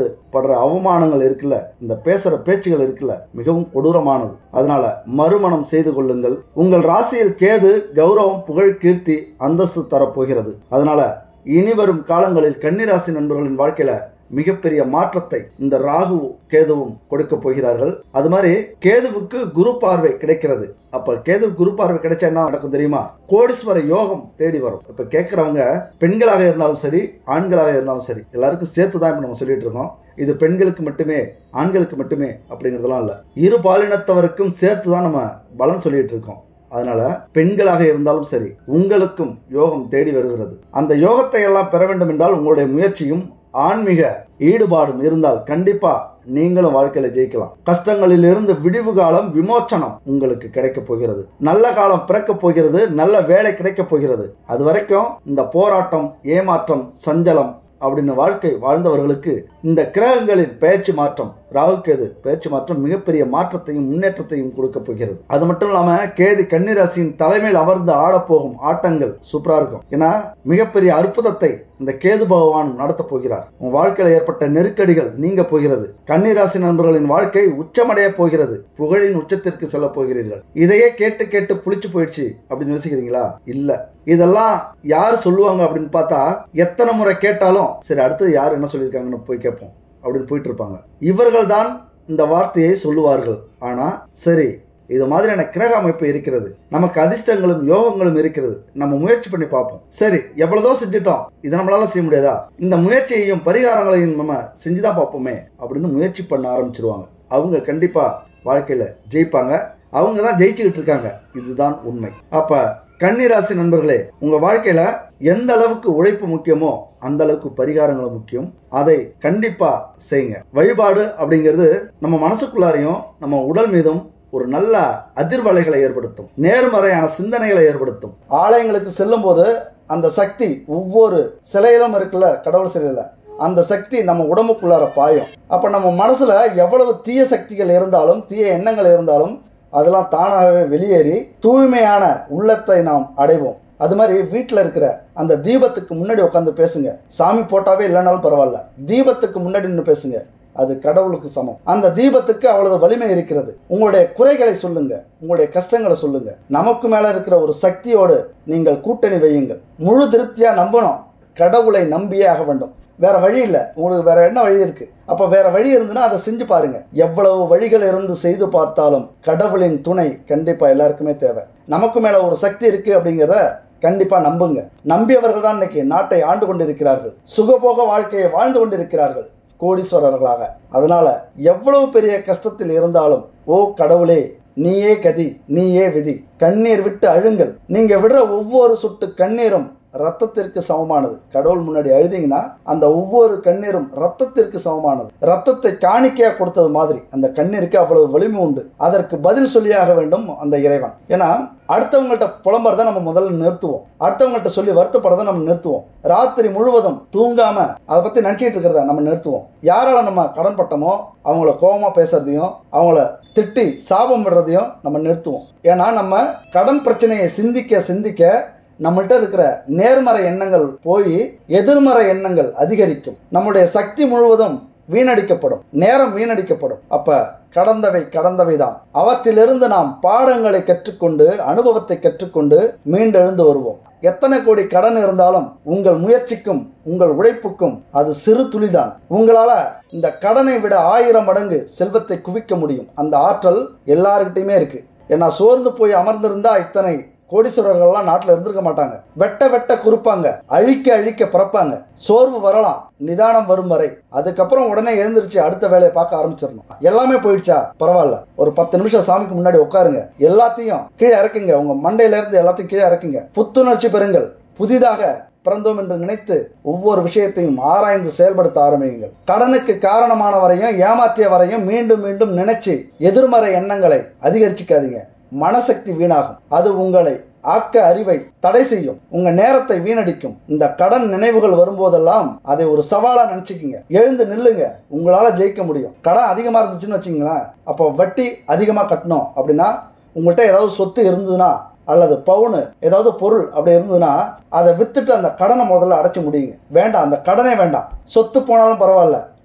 படுற அவமானங்கள் இருக்குல்ல இந்த பேசுற பேச்சுகள் இருக்குல்ல மிகவும் கொடூரமானது அதனால மறுமணம் செய்து கொள்ளுங்கள் உங்கள் ராசியில் கேது கௌரவம் புகழ் கீர்த்தி அந்தஸ்து தரப்போகிறது அதனால இனி வரும் காலங்களில் கன்னிராசி நண்பர்களின் வாழ்க்கையில மிகப்பெரிய மாற்றத்தை இந்த ராகு கேதுவும் கொடுக்க போகிறார்கள் அது மாதிரி கேதுவுக்கு குரு பார்வை கிடைக்கிறது அப்ப கேது குரு பார்வை கிடைச்சா என்ன நடக்கும் தெரியுமா கோடீஸ்வர யோகம் தேடி வரும் இப்ப கேட்கறவங்க பெண்களாக இருந்தாலும் சரி ஆண்களாக இருந்தாலும் சரி எல்லாருக்கும் சேர்த்து தான் இப்ப நம்ம சொல்லிட்டு இருக்கோம் இது பெண்களுக்கு மட்டுமே ஆண்களுக்கு மட்டுமே அப்படிங்கிறதெல்லாம் இல்ல இரு பாலினத்தவருக்கும் சேர்த்து தான் நம்ம பலன் சொல்லிட்டு இருக்கோம் அதனால பெண்களாக இருந்தாலும் சரி உங்களுக்கும் யோகம் தேடி வருகிறது அந்த யோகத்தை எல்லாம் பெற வேண்டும் என்றால் உங்களுடைய முயற்சியும் ஆன்மீக ஈடுபாடும் இருந்தால் கண்டிப்பா நீங்களும் வாழ்க்கையில ஜெயிக்கலாம் கஷ்டங்களில் இருந்து விடிவு காலம் விமோச்சனம் உங்களுக்கு கிடைக்க போகிறது நல்ல காலம் பிறக்க போகிறது நல்ல வேலை கிடைக்க போகிறது அது வரைக்கும் இந்த போராட்டம் ஏமாற்றம் சஞ்சலம் அப்படின்னு வாழ்க்கை வாழ்ந்தவர்களுக்கு இந்த கிரகங்களின் பெயர்ச்சி மாற்றம் ராகு கேது பெயர்ச்சி மாற்றம் மிகப்பெரிய மாற்றத்தையும் முன்னேற்றத்தையும் கொடுக்க போகிறது அது மட்டும் இல்லாம கேது கன்னிராசியின் தலைமையில் அமர்ந்து ஆடப்போகும் ஆட்டங்கள் சூப்பரா இருக்கும் ஏன்னா மிகப்பெரிய அற்புதத்தை இந்த கேது பகவான் நடத்த போகிறார் உன் வாழ்க்கையில ஏற்பட்ட நெருக்கடிகள் நீங்க போகிறது கன்னிராசி நண்பர்களின் வாழ்க்கை உச்சமடைய போகிறது புகழின் உச்சத்திற்கு செல்ல போகிறீர்கள் இதையே கேட்டு கேட்டு புளிச்சு போயிடுச்சு அப்படின்னு யோசிக்கிறீங்களா இல்ல இதெல்லாம் யார் சொல்லுவாங்க அப்படின்னு பார்த்தா எத்தனை முறை கேட்டாலும் சரி அடுத்தது யார் என்ன சொல்லியிருக்காங்கன்னு போய் கேட்போம் அப்படின்னு போயிட்டு இருப்பாங்க இவர்கள் தான் இந்த வார்த்தையை சொல்லுவார்கள் ஆனா சரி இது மாதிரியான கிரக அமைப்பு இருக்கிறது நமக்கு அதிர்ஷ்டங்களும் யோகங்களும் இருக்கிறது நம்ம முயற்சி பண்ணி பார்ப்போம் சரி எவ்வளதோ செஞ்சுட்டோம் இதை நம்மளால செய்ய முடியாதா இந்த முயற்சியையும் பரிகாரங்களையும் நம்ம செஞ்சுதான் பார்ப்போமே அப்படின்னு முயற்சி பண்ண ஆரம்பிச்சிருவாங்க அவங்க கண்டிப்பா வாழ்க்கையில ஜெயிப்பாங்க அவங்க தான் ஜெயிச்சுக்கிட்டு இருக்காங்க இதுதான் உண்மை அப்ப கன்னிராசி நண்பர்களே உங்க வாழ்க்கையில எந்த அளவுக்கு உழைப்பு முக்கியமோ அந்த அளவுக்கு பரிகாரங்களும் முக்கியம் அதை கண்டிப்பா செய்யுங்க வழிபாடு அப்படிங்கிறது நம்ம மனசுக்குள்ளாரையும் நம்ம உடல் மீதும் ஒரு நல்ல அதிர்வலைகளை ஏற்படுத்தும் நேர்மறையான சிந்தனைகளை ஏற்படுத்தும் ஆலயங்களுக்கு செல்லும் போது அந்த சக்தி ஒவ்வொரு சிலையிலும் இருக்குல்ல கடவுள் சிலையில அந்த சக்தி நம்ம உடம்புக்குள்ளார பாயும் அப்ப நம்ம மனசுல எவ்வளவு தீய சக்திகள் இருந்தாலும் தீய எண்ணங்கள் இருந்தாலும் அதெல்லாம் தானாகவே வெளியேறி தூய்மையான உள்ளத்தை நாம் அடைவோம் அது மாதிரி வீட்டில் இருக்கிற அந்த தீபத்துக்கு முன்னாடி உட்காந்து பேசுங்க சாமி போட்டாவே இல்லைனாலும் பரவாயில்ல தீபத்துக்கு முன்னாடி நின்று பேசுங்க அது கடவுளுக்கு சமம் அந்த தீபத்துக்கு அவ்வளவு வலிமை இருக்கிறது உங்களுடைய குறைகளை சொல்லுங்க உங்களுடைய கஷ்டங்களை சொல்லுங்க நமக்கு மேல இருக்கிற ஒரு சக்தியோடு நீங்கள் கூட்டணி வையுங்கள் முழு திருப்தியா நம்பணும் கடவுளை நம்பியே ஆக வேண்டும் வேற வழி இல்லை உங்களுக்கு வேற என்ன வழி இருக்கு அப்ப வேற வழி இருந்துன்னா அதை செஞ்சு பாருங்க எவ்வளவு வழிகள் இருந்து செய்து பார்த்தாலும் கடவுளின் துணை கண்டிப்பா எல்லாருக்குமே தேவை நமக்கு மேல ஒரு சக்தி இருக்கு அப்படிங்கிறத கண்டிப்பா நம்புங்க நம்பியவர்கள் தான் இன்னைக்கு நாட்டை ஆண்டு கொண்டிருக்கிறார்கள் சுகபோக வாழ்க்கையை வாழ்ந்து கொண்டிருக்கிறார்கள் கோடீஸ்வரர்களாக அதனால எவ்வளவு பெரிய கஷ்டத்தில் இருந்தாலும் ஓ கடவுளே நீயே கதி நீயே விதி கண்ணீர் விட்டு அழுங்கள் நீங்க விடுற ஒவ்வொரு சொட்டு கண்ணீரும் ரத்தத்திற்கு சமமானது கடவுள் முன்னாடி அழுதிங்கன்னா அந்த ஒவ்வொரு கண்ணீரும் ரத்தத்திற்கு சமமானது ரத்தத்தை காணிக்கையா கொடுத்தது மாதிரி அந்த கண்ணீருக்கு அவ்வளவு வலிமை உண்டு அதற்கு பதில் சொல்லியாக வேண்டும் அந்த இறைவன் ஏன்னா அடுத்தவங்கள்ட்ட புலம்புறத நம்ம முதல்ல நிறுத்துவோம் அடுத்தவங்கள்ட்ட சொல்லி வருத்தப்படுறத நம்ம நிறுத்துவோம் ராத்திரி முழுவதும் தூங்காம அதை பத்தி நினைச்சிட்டு இருக்கிறத நம்ம நிறுத்துவோம் யாரால நம்ம கடன் பட்டமோ அவங்கள கோபமா பேசுறதையும் அவங்கள திட்டி சாபம் விடுறதையும் நம்ம நிறுத்துவோம் ஏன்னா நம்ம கடன் பிரச்சனையை சிந்திக்க சிந்திக்க நம்மகிட்ட இருக்கிற நேர்மறை எண்ணங்கள் போய் எதிர்மறை எண்ணங்கள் அதிகரிக்கும் நம்முடைய சக்தி முழுவதும் வீணடிக்கப்படும் நேரம் வீணடிக்கப்படும் அப்ப கடந்தவை கடந்தவை தான் அவற்றிலிருந்து நாம் பாடங்களை கற்றுக்கொண்டு அனுபவத்தை கற்றுக்கொண்டு மீண்டெழுந்து வருவோம் எத்தனை கோடி கடன் இருந்தாலும் உங்கள் முயற்சிக்கும் உங்கள் உழைப்புக்கும் அது சிறு துளிதான் உங்களால இந்த கடனை விட ஆயிரம் மடங்கு செல்வத்தை குவிக்க முடியும் அந்த ஆற்றல் எல்லாருக்கிட்டையுமே இருக்கு ஏன்னா சோர்ந்து போய் அமர்ந்திருந்தா இத்தனை கோடீஸ்வரர்கள்லாம் நாட்டில் இருந்திருக்க மாட்டாங்க வெட்ட வெட்ட குறுப்பாங்க அழிக்க அழிக்க பிறப்பாங்க சோர்வு வரலாம் நிதானம் வரும் வரை அதுக்கப்புறம் உடனே எழுந்திருச்சு அடுத்த வேலையை பார்க்க ஆரம்பிச்சிடணும் எல்லாமே போயிடுச்சா பரவாயில்ல ஒரு பத்து நிமிஷம் சாமிக்கு முன்னாடி உட்காருங்க எல்லாத்தையும் கீழே இறக்குங்க உங்க மண்டையில இருந்து எல்லாத்தையும் கீழே இறக்குங்க புத்துணர்ச்சி பெறுங்கள் புதிதாக பிறந்தோம் என்று நினைத்து ஒவ்வொரு விஷயத்தையும் ஆராய்ந்து செயல்படுத்த ஆரம்பியுங்கள் கடனுக்கு காரணமானவரையும் ஏமாற்றியவரையும் மீண்டும் மீண்டும் நினைச்சு எதிர்மறை எண்ணங்களை அதிகரிச்சுக்காதீங்க மனசக்தி வீணாகும் அது உங்களை ஆக்க அறிவை தடை செய்யும் உங்க நேரத்தை வீணடிக்கும் இந்த கடன் நினைவுகள் வரும்போதெல்லாம் அதை ஒரு சவாலா நினைச்சுக்கிங்க எழுந்து நில்லுங்க உங்களால ஜெயிக்க முடியும் கடன் அதிகமா இருந்துச்சுன்னு வச்சுங்களேன் அப்போ வட்டி அதிகமா கட்டணும் அப்படின்னா உங்கள்கிட்ட ஏதாவது சொத்து இருந்ததுன்னா அல்லது பவுனு ஏதாவது பொருள் அப்படி இருந்ததுன்னா அதை வித்துட்டு அந்த கடனை முதல்ல அடைச்சு முடியுங்க வேண்டாம் அந்த கடனே வேண்டாம் சொத்து போனாலும் பரவாயில்ல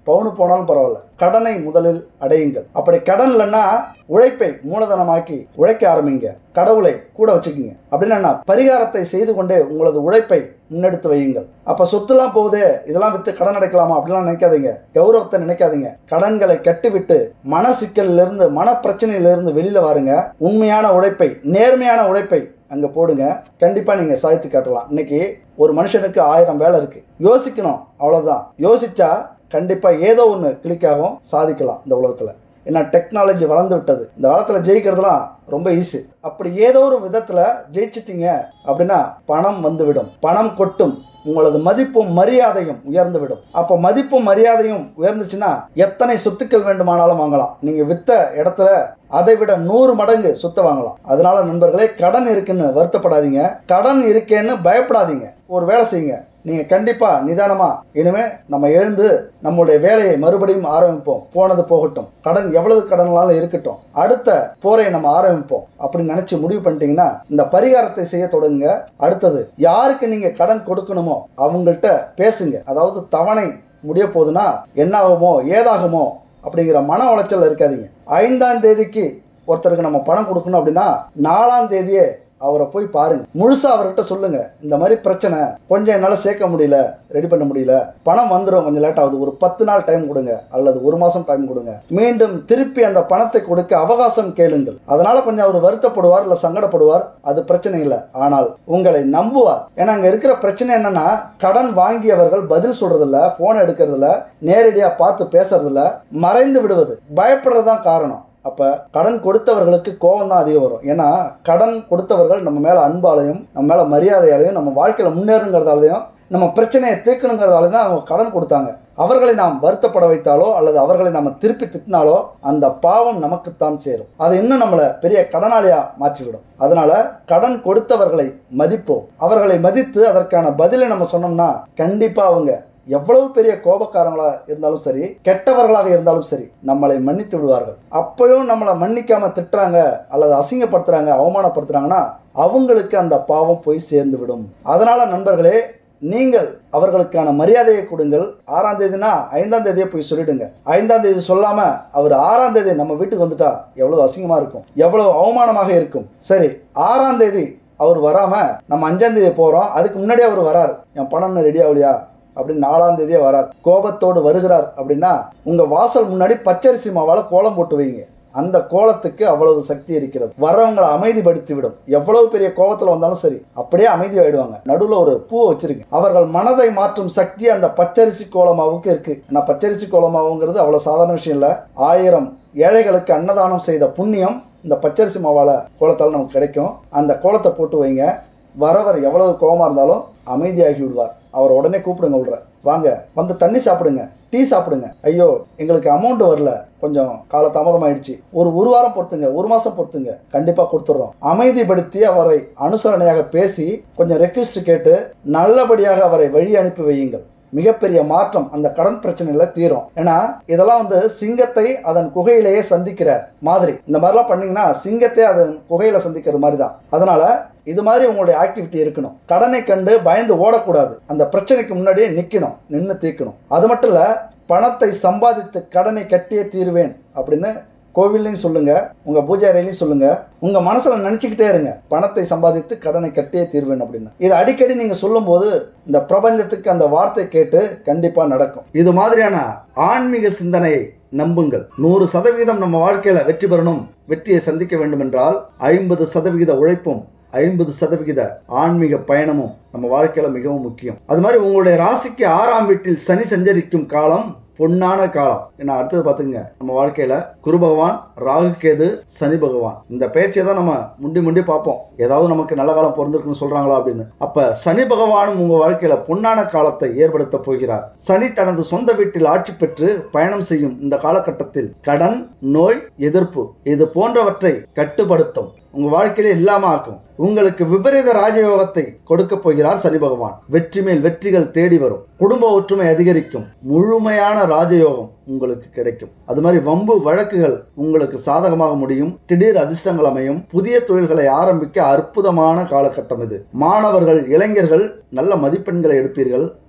பவுனு போனாலும் பரவாயில்ல கடனை முதலில் அடையுங்கள் அப்படி கடன் இல்லைன்னா உழைப்பை மூலதனமாக்கி உழைக்க ஆரம்பிங்க கடவுளை கூட வச்சுக்கிங்க அப்படின்னா பரிகாரத்தை செய்து கொண்டே உங்களது உழைப்பை முன்னெடுத்து வையுங்கள் அப்ப சொத்துலாம் போகுதே இதெல்லாம் வித்து கடன் அடைக்கலாமா அப்படிலாம் நினைக்காதீங்க கௌரவத்தை நினைக்காதீங்க கடன்களை கட்டிவிட்டு மன சிக்கலிலிருந்து மன பிரச்சனையிலிருந்து வெளியில வாருங்க உண்மையான உழைப்பை நேர்மையான உழைப்பை அங்க போடுங்க கண்டிப்பா நீங்க சாதித்து காட்டலாம் இன்னைக்கு ஒரு மனுஷனுக்கு ஆயிரம் வேலை இருக்கு யோசிக்கணும் அவ்வளவுதான் யோசிச்சா கண்டிப்பா ஏதோ ஒன்று கிளிக் ஆகும் சாதிக்கலாம் இந்த உலகத்துல ஏன்னா டெக்னாலஜி வளர்ந்து விட்டது இந்த காலத்தில் ஜெயிக்கிறதுலாம் ரொம்ப ஈஸி அப்படி ஏதோ ஒரு விதத்தில் ஜெயிச்சிட்டீங்க அப்படின்னா பணம் வந்துவிடும் பணம் கொட்டும் உங்களது மதிப்பும் மரியாதையும் உயர்ந்துவிடும் அப்போ மதிப்பும் மரியாதையும் உயர்ந்துச்சுன்னா எத்தனை சொத்துக்கள் வேண்டுமானாலும் வாங்கலாம் நீங்க வித்த இடத்துல அதை விட நூறு மடங்கு சொத்தை வாங்கலாம் அதனால நண்பர்களே கடன் இருக்குன்னு வருத்தப்படாதீங்க கடன் இருக்கேன்னு பயப்படாதீங்க ஒரு வேலை செய்யுங்க நீங்க கண்டிப்பா நிதானமா இனிமே நம்ம எழுந்து நம்மளுடைய வேலையை மறுபடியும் ஆரம்பிப்போம் போனது போகட்டும் கடன் எவ்வளவு கடனாலும் இருக்கட்டும் அடுத்த போரை நம்ம ஆரம்பிப்போம் அப்படின்னு நினைச்சு முடிவு பண்ணிட்டீங்கன்னா இந்த பரிகாரத்தை செய்ய தொடங்குங்க அடுத்தது யாருக்கு நீங்க கடன் கொடுக்கணுமோ அவங்கள்ட்ட பேசுங்க அதாவது தவணை முடிய போகுதுன்னா என்ன ஆகுமோ ஏதாகுமோ அப்படிங்கிற மன உளைச்சல் இருக்காதீங்க ஐந்தாம் தேதிக்கு ஒருத்தருக்கு நம்ம பணம் கொடுக்கணும் அப்படின்னா நாலாம் தேதியே அவரை போய் பாருங்க முழுசா அவர்கிட்ட சொல்லுங்க இந்த மாதிரி பிரச்சனை கொஞ்சம் என்னால் சேர்க்க முடியல ரெடி பண்ண முடியல பணம் வந்துடும் கொஞ்சம் லேட் ஆகுது ஒரு பத்து நாள் டைம் கொடுங்க அல்லது ஒரு மாசம் டைம் கொடுங்க மீண்டும் திருப்பி அந்த பணத்தை கொடுக்க அவகாசம் கேளுங்கள் அதனால கொஞ்சம் அவர் வருத்தப்படுவார் இல்ல சங்கடப்படுவார் அது பிரச்சனை இல்லை ஆனால் உங்களை நம்புவார் ஏன்னா அங்க இருக்கிற பிரச்சனை என்னன்னா கடன் வாங்கியவர்கள் பதில் சொல்றதில்ல போன் எடுக்கிறதில்ல நேரடியா பார்த்து பேசுறதில்ல மறைந்து விடுவது பயப்படுறதுதான் காரணம் அப்ப கடன் கொடுத்தவர்களுக்கு கோபம் தான் அதிகம் வரும் ஏன்னா கடன் கொடுத்தவர்கள் நம்ம மேல அன்பாலையும் நம்ம மேல மரியாதையாலையும் நம்ம வாழ்க்கையில முன்னேறுங்கிறதாலையும் நம்ம பிரச்சனையை தீர்க்கணுங்கிறதால தான் அவங்க கடன் கொடுத்தாங்க அவர்களை நாம் வருத்தப்பட வைத்தாலோ அல்லது அவர்களை நம்ம திருப்பி திட்டினாலோ அந்த பாவம் நமக்குத்தான் சேரும் அது இன்னும் நம்மளை பெரிய கடனாளியா மாற்றிவிடும் அதனால கடன் கொடுத்தவர்களை மதிப்போம் அவர்களை மதித்து அதற்கான பதிலை நம்ம சொன்னோம்னா கண்டிப்பா அவங்க எவ்வளவு பெரிய கோபக்காரங்களா இருந்தாலும் சரி கெட்டவர்களாக இருந்தாலும் சரி நம்மளை மன்னித்து விடுவார்கள் அப்பயும் நம்மளை மன்னிக்காம திட்டுறாங்க அல்லது அசிங்கப்படுத்துறாங்க அவமானப்படுத்துறாங்கன்னா அவங்களுக்கு அந்த பாவம் போய் சேர்ந்து விடும் அதனால நண்பர்களே நீங்கள் அவர்களுக்கான மரியாதையை கொடுங்கள் ஆறாம் தேதினா ஐந்தாம் தேதியே போய் சொல்லிடுங்க ஐந்தாம் தேதி சொல்லாம அவர் ஆறாம் தேதி நம்ம வீட்டுக்கு வந்துட்டா எவ்வளவு அசிங்கமா இருக்கும் எவ்வளவு அவமானமாக இருக்கும் சரி ஆறாம் தேதி அவர் வராம நம்ம அஞ்சாம் தேதி போறோம் அதுக்கு முன்னாடியே அவர் வரார் என் பணம் ரெடி ஆகலையா அப்படின்னு நாலாம் தேதியே வரார் கோபத்தோடு வருகிறார் அப்படின்னா உங்க வாசல் முன்னாடி பச்சரிசி மாவால கோலம் போட்டு வைங்க அந்த கோலத்துக்கு அவ்வளவு சக்தி இருக்கிறது வர்றவங்களை அமைதிப்படுத்தி விடும் எவ்வளவு பெரிய கோபத்துல வந்தாலும் சரி அப்படியே அமைதி ஆயிடுவாங்க நடுவில் ஒரு பூவை வச்சிருங்க அவர்கள் மனதை மாற்றும் சக்தி அந்த பச்சரிசி கோலமாவுக்கு இருக்கு ஏன்னா பச்சரிசி கோலமாவுங்கிறது அவ்வளவு சாதாரண விஷயம் இல்லை ஆயிரம் ஏழைகளுக்கு அன்னதானம் செய்த புண்ணியம் இந்த பச்சரிசி மாவால கோலத்தால் நமக்கு கிடைக்கும் அந்த கோலத்தை போட்டு வைங்க வரவர் எவ்வளவு கோபமா இருந்தாலும் அமைதியாகி விடுவார் அவர் உடனே கூப்பிடுங்க விடுற வாங்க வந்து தண்ணி சாப்பிடுங்க டீ சாப்பிடுங்க ஐயோ எங்களுக்கு அமௌண்ட் வரல கொஞ்சம் கால தாமதமாயிடுச்சு ஒரு ஒரு வாரம் பொறுத்துங்க ஒரு மாசம் பொறுத்துங்க கண்டிப்பா கொடுத்துட்றோம் அமைதிப்படுத்தி அவரை அனுசரணையாக பேசி கொஞ்சம் ரெக்வஸ்ட் கேட்டு நல்லபடியாக அவரை வழி அனுப்பி வையுங்கள் மிகப்பெரிய மாற்றம் அந்த கடன் பிரச்சனையில தீரும் ஏன்னா இதெல்லாம் வந்து சிங்கத்தை அதன் குகையிலேயே சந்திக்கிற மாதிரி இந்த மாதிரிலாம் பண்ணீங்கன்னா சிங்கத்தை அதன் குகையில சந்திக்கிற மாதிரி தான் அதனால இது மாதிரி உங்களுடைய ஆக்டிவிட்டி இருக்கணும் கடனை கண்டு பயந்து ஓடக்கூடாது அந்த பிரச்சனைக்கு முன்னாடியே நிற்கணும் நின்று தீர்க்கணும் அது மட்டும் இல்ல பணத்தை சம்பாதித்து கடனை கட்டியே தீருவேன் அப்படின்னு கோவில்லையும் சொல்லுங்க உங்க பூஜாரிலையும் சொல்லுங்க உங்க மனசுல நினைச்சுக்கிட்டே இருங்க பணத்தை சம்பாதித்து கடனை கட்டியே தீர்வேன் அப்படின்னு இது அடிக்கடி நீங்க சொல்லும்போது இந்த பிரபஞ்சத்துக்கு அந்த வார்த்தை கேட்டு கண்டிப்பா நடக்கும் இது மாதிரியான ஆன்மீக சிந்தனையை நம்புங்கள் நூறு சதவீதம் நம்ம வாழ்க்கையில வெற்றி பெறணும் வெற்றியை சந்திக்க வேண்டும் என்றால் ஐம்பது சதவிகித உழைப்பும் ஐம்பது சதவிகித ஆன்மீக பயணமும் நம்ம வாழ்க்கையில மிகவும் முக்கியம் அது மாதிரி உங்களுடைய ராசிக்கு ஆறாம் வீட்டில் சனி சஞ்சரிக்கும் காலம் பொன்னான காலம் என்ன அடுத்தது பாத்துங்க நம்ம வாழ்க்கையில குரு பகவான் ராகு கேது சனி பகவான் இந்த பயிற்சியை தான் நம்ம முண்டி முண்டி பார்ப்போம் ஏதாவது நமக்கு நல்ல காலம் பிறந்திருக்குன்னு சொல்றாங்களா அப்படின்னு அப்ப சனி பகவானும் உங்க வாழ்க்கையில பொன்னான காலத்தை ஏற்படுத்த போகிறார் சனி தனது சொந்த வீட்டில் ஆட்சி பெற்று பயணம் செய்யும் இந்த காலகட்டத்தில் கடன் நோய் எதிர்ப்பு இது போன்றவற்றை கட்டுப்படுத்தும் உங்க வாழ்க்கையில இல்லாம ஆக்கும் உங்களுக்கு விபரீத ராஜயோகத்தை கொடுக்க போகிறார் சனி பகவான் வெற்றி மேல் வெற்றிகள் தேடி வரும் குடும்ப ஒற்றுமை அதிகரிக்கும் முழுமையான ராஜயோகம் உங்களுக்கு கிடைக்கும் அது மாதிரி வம்பு வழக்குகள் உங்களுக்கு சாதகமாக முடியும் திடீர் அதிர்ஷ்டங்கள் அமையும் புதிய தொழில்களை ஆரம்பிக்க அற்புதமான காலகட்டம் இது மாணவர்கள் இளைஞர்கள் நல்ல மதிப்பெண்களை எடுப்பீர்கள்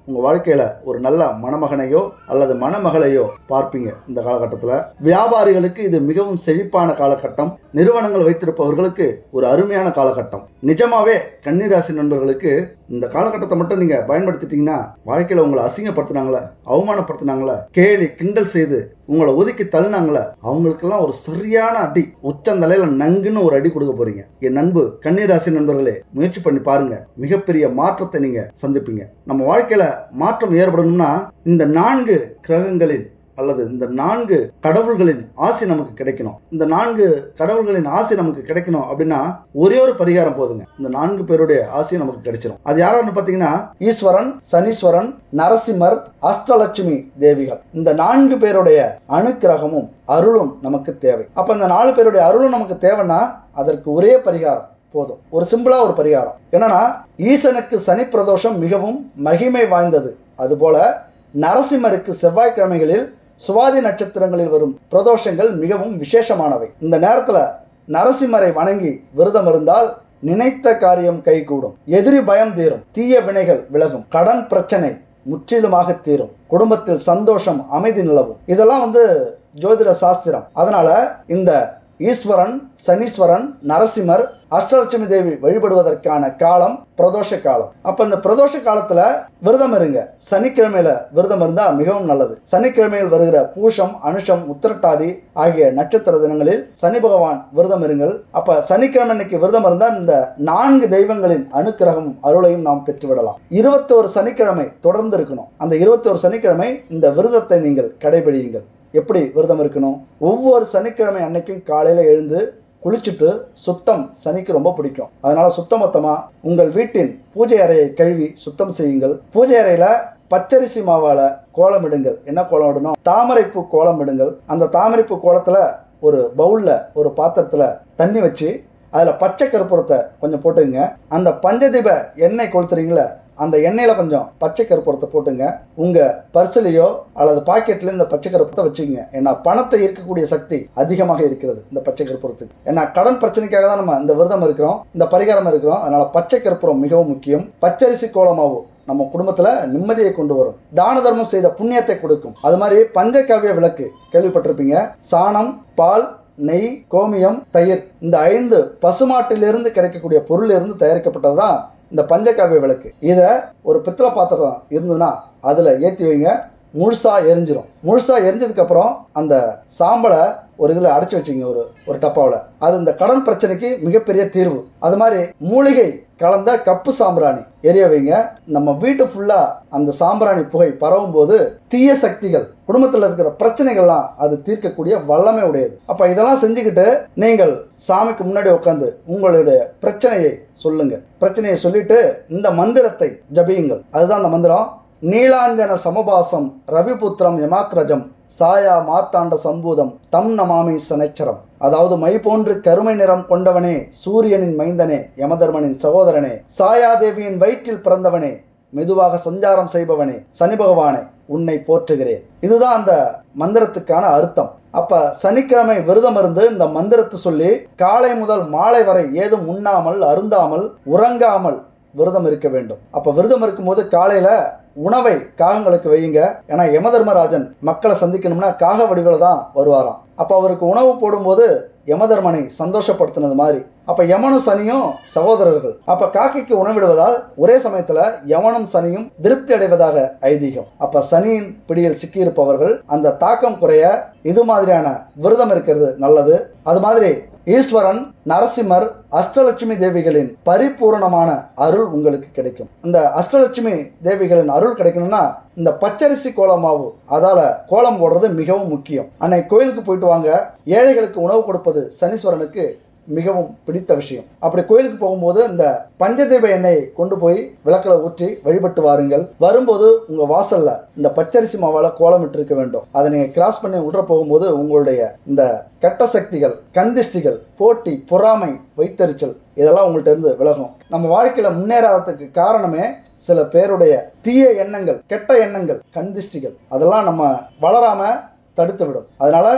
உங்க வாழ்க்கையில ஒரு நல்ல மணமகனையோ அல்லது மணமகளையோ பார்ப்பீங்க இந்த காலகட்டத்தில் வியாபாரிகளுக்கு இது மிகவும் செழிப்பான காலகட்டம் நிறுவனங்கள் வைத்திருப்பவர்களுக்கு ஒரு அருமையான காலகட்டம் நிஜமாவே கன்னிராசி நண்பர்களுக்கு இந்த காலகட்டத்தை மட்டும் நீங்க பயன்படுத்திட்டீங்கன்னா வாழ்க்கையில உங்களை அசிங்கப்படுத்தினாங்களே அவமானப்படுத்தினாங்களே கேலி கிண்டல் செய்து உங்களை ஒதுக்கி தள்ளினாங்களே அவங்களுக்கெல்லாம் ஒரு சரியான அடி உச்சந்தலையில நங்குன்னு ஒரு அடி கொடுக்க போறீங்க என் நண்பு கன்னிராசி நண்பர்களே முயற்சி பண்ணி பாருங்க மிகப்பெரிய மாற்றத்தை நீங்க சந்திப்பீங்க நம்ம வாழ்க்கையில மாற்றம் ஏற்படணும்னா இந்த நான்கு கிரகங்களின் அல்லது இந்த நான்கு கடவுள்களின் ஆசி நமக்கு கிடைக்கணும் இந்த நான்கு கடவுள்களின் ஆசி நமக்கு கிடைக்கணும் அப்படின்னா ஒரே ஒரு பரிகாரம் போதுங்க இந்த நான்கு பேருடைய ஆசி நமக்கு கிடைச்சிடும் அது யாரான்னு பார்த்தீங்கன்னா ஈஸ்வரன் சனீஸ்வரன் நரசிம்மர் அஷ்டலட்சுமி தேவிகள் இந்த நான்கு பேருடைய அனுக்கிரகமும் அருளும் நமக்கு தேவை அப்ப இந்த நாலு பேருடைய அருளும் நமக்கு தேவைன்னா அதற்கு ஒரே பரிகாரம் போதும் ஒரு சிம்பிளா ஒரு பரிகாரம் என்னன்னா ஈசனுக்கு சனி பிரதோஷம் மிகவும் மகிமை வாய்ந்தது அதுபோல நரசிம்மருக்கு செவ்வாய்க்கிழமைகளில் சுவாதி நட்சத்திரங்களில் வரும் பிரதோஷங்கள் மிகவும் விசேஷமானவை இந்த நேரத்துல நரசிம்மரை வணங்கி விரதம் இருந்தால் நினைத்த காரியம் கைகூடும் எதிரி பயம் தீரும் தீய வினைகள் விலகும் கடன் பிரச்சனை முற்றிலுமாக தீரும் குடும்பத்தில் சந்தோஷம் அமைதி நிலவும் இதெல்லாம் வந்து ஜோதிட சாஸ்திரம் அதனால இந்த ஈஸ்வரன் சனீஸ்வரன் நரசிம்மர் அஷ்டலட்சுமி தேவி வழிபடுவதற்கான காலம் பிரதோஷ காலம் அப்ப இந்த பிரதோஷ காலத்துல விரதம் இருங்க சனிக்கிழமையில விரதம் இருந்தா மிகவும் நல்லது சனிக்கிழமையில் வருகிற பூஷம் அனுஷம் உத்திரட்டாதி ஆகிய நட்சத்திர தினங்களில் சனி பகவான் விரதம் இருங்கள் அப்ப சனிக்கிழமை இன்னைக்கு விரதம் இருந்தா இந்த நான்கு தெய்வங்களின் அனுக்கிரகமும் அருளையும் நாம் பெற்றுவிடலாம் இருபத்தோரு சனிக்கிழமை தொடர்ந்து இருக்கணும் அந்த இருபத்தோரு சனிக்கிழமை இந்த விரதத்தை நீங்கள் கடைபிடியுங்கள் எப்படி விரதம் இருக்கணும் ஒவ்வொரு சனிக்கிழமை அன்னைக்கும் காலையில் எழுந்து குளிச்சுட்டு சுத்தம் சனிக்கு ரொம்ப பிடிக்கும் அதனால சுத்தமொத்தமா உங்கள் வீட்டின் பூஜை அறையை கழுவி சுத்தம் செய்யுங்கள் பூஜை அறையில பச்சரிசி மாவால கோலமிடுங்கள் என்ன கோலம் இடணும் தாமரைப்பூ கோலம் இடுங்கள் அந்த தாமரைப்பூ கோலத்துல ஒரு பவுல்ல ஒரு பாத்திரத்துல தண்ணி வச்சு அதில் பச்சை கற்பூரத்தை கொஞ்சம் போட்டுங்க அந்த பஞ்சதீப எண்ணெய் கொளுத்துறீங்களே அந்த எண்ணெயில் கொஞ்சம் பச்சை கற்பூரத்தை போட்டுங்க உங்கள் பர்சிலையோ அல்லது பாக்கெட்ல இந்த பச்சை கற்பூரத்தை வச்சுக்கோங்க ஏன்னா பணத்தை ஈர்க்கக்கூடிய சக்தி அதிகமாக இருக்கிறது இந்த பச்சை கற்பூரத்துக்கு ஏன்னா கடன் பிரச்சனைக்காக தான் நம்ம இந்த விரதம் இருக்கிறோம் இந்த பரிகாரம் இருக்கிறோம் அதனால பச்சை கற்பூரம் மிகவும் முக்கியம் பச்சரிசி கோலமாவு நம்ம குடும்பத்துல நிம்மதியை கொண்டு வரும் தான தர்மம் செய்த புண்ணியத்தை கொடுக்கும் அது மாதிரி பஞ்சகாவிய விளக்கு கேள்விப்பட்டிருப்பீங்க சாணம் பால் நெய் கோமியம் தயிர் இந்த ஐந்து பசுமாட்டிலிருந்து கிடைக்கக்கூடிய பொருளிலிருந்து தயாரிக்கப்பட்டது தான் இந்த பஞ்சகாவிய விளக்கு இதை ஒரு பித்தளை பாத்திரம் இருந்ததுன்னா அதில் ஏற்றி வைங்க முழுசா எரிஞ்சிரும் முழுசா எரிஞ்சதுக்கு அப்புறம் அந்த சாம்பலை ஒரு இதில் அடைச்சி வச்சிங்க ஒரு ஒரு டப்பாவில் அது இந்த கடன் பிரச்சனைக்கு மிகப்பெரிய தீர்வு அது மாதிரி மூலிகை கலந்த கப்பு சாம்பிராணி எரிய வைங்க நம்ம வீட்டு ஃபுல்லாக அந்த சாம்பிராணி புகை பரவும் போது தீய சக்திகள் குடும்பத்தில் இருக்கிற பிரச்சனைகள்லாம் அது தீர்க்கக்கூடிய வல்லமை உடையது அப்போ இதெல்லாம் செஞ்சுக்கிட்டு நீங்கள் சாமிக்கு முன்னாடி உட்காந்து உங்களுடைய பிரச்சனையை சொல்லுங்க பிரச்சனையை சொல்லிட்டு இந்த மந்திரத்தை ஜபியுங்கள் அதுதான் அந்த மந்திரம் நீலாஞ்சன சமபாசம் ரவிபுத்திரம் யமாக்ரஜம் சாயா மார்த்தாண்ட சம்பூதம் தம் நமாமி சனைச்சரம் அதாவது மை போன்று கருமை நிறம் கொண்டவனே சூரியனின் மைந்தனே யமதர்மனின் சகோதரனே சாயாதேவியின் வயிற்றில் பிறந்தவனே மெதுவாக சஞ்சாரம் செய்பவனே சனி பகவானே உன்னை போற்றுகிறேன் இதுதான் அந்த மந்திரத்துக்கான அர்த்தம் அப்ப சனிக்கிழமை விரதம் இருந்து இந்த மந்திரத்தை சொல்லி காலை முதல் மாலை வரை ஏதும் உண்ணாமல் அருந்தாமல் உறங்காமல் விரதம் இருக்க வேண்டும் அப்ப விரதம் இருக்கும்போது காலையில உணவை காகங்களுக்கு வையுங்க ஏன்னா யமதர்மராஜன் மக்களை சந்திக்கணும்னா காக வடிவில் தான் வருவாராம் அப்போ அவருக்கு உணவு போடும்போது யமதர்மனை சந்தோஷப்படுத்தினது மாதிரி அப்ப யமனும் சனியும் சகோதரர்கள் அப்ப காக்கைக்கு உணவிடுவதால் ஒரே சமயத்துல யமனும் சனியும் திருப்தி அடைவதாக ஐதீகம் அப்ப சனியின் பிடியில் சிக்கியிருப்பவர்கள் அந்த தாக்கம் குறைய இது மாதிரியான விரதம் இருக்கிறது நல்லது அது மாதிரி ஈஸ்வரன் நரசிம்மர் அஷ்டலட்சுமி தேவிகளின் பரிபூரணமான அருள் உங்களுக்கு கிடைக்கும் இந்த அஷ்டலட்சுமி தேவிகளின் அருள் கிடைக்கணும்னா இந்த பச்சரிசி கோலமாவு அதால கோலம் போடுறது மிகவும் முக்கியம் அன்னை கோயிலுக்கு போயிட்டு வாங்க ஏழைகளுக்கு உணவு கொடுப்பது சனீஸ்வரனுக்கு மிகவும் பிடித்த விஷயம் அப்படி கோயிலுக்கு போகும்போது இந்த பஞ்சதீப எண்ணெயை கொண்டு போய் விளக்கில் ஊற்றி வழிபட்டு வாருங்கள் வரும்போது உங்க வாசல்ல இந்த பச்சரிசி மாவால கோலம் இருக்க வேண்டும் அதை நீங்க கிராஸ் பண்ணி உள்ள போகும்போது உங்களுடைய இந்த கெட்ட சக்திகள் கந்திஷ்டிகள் போட்டி பொறாமை வைத்தறிச்சல் இதெல்லாம் உங்கள்ட்ட இருந்து விலகும் நம்ம வாழ்க்கையில முன்னேறாததுக்கு காரணமே சில பேருடைய தீய எண்ணங்கள் கெட்ட எண்ணங்கள் கந்திஷ்டிகள் அதெல்லாம் நம்ம வளராம தடுத்து விடும் அதனால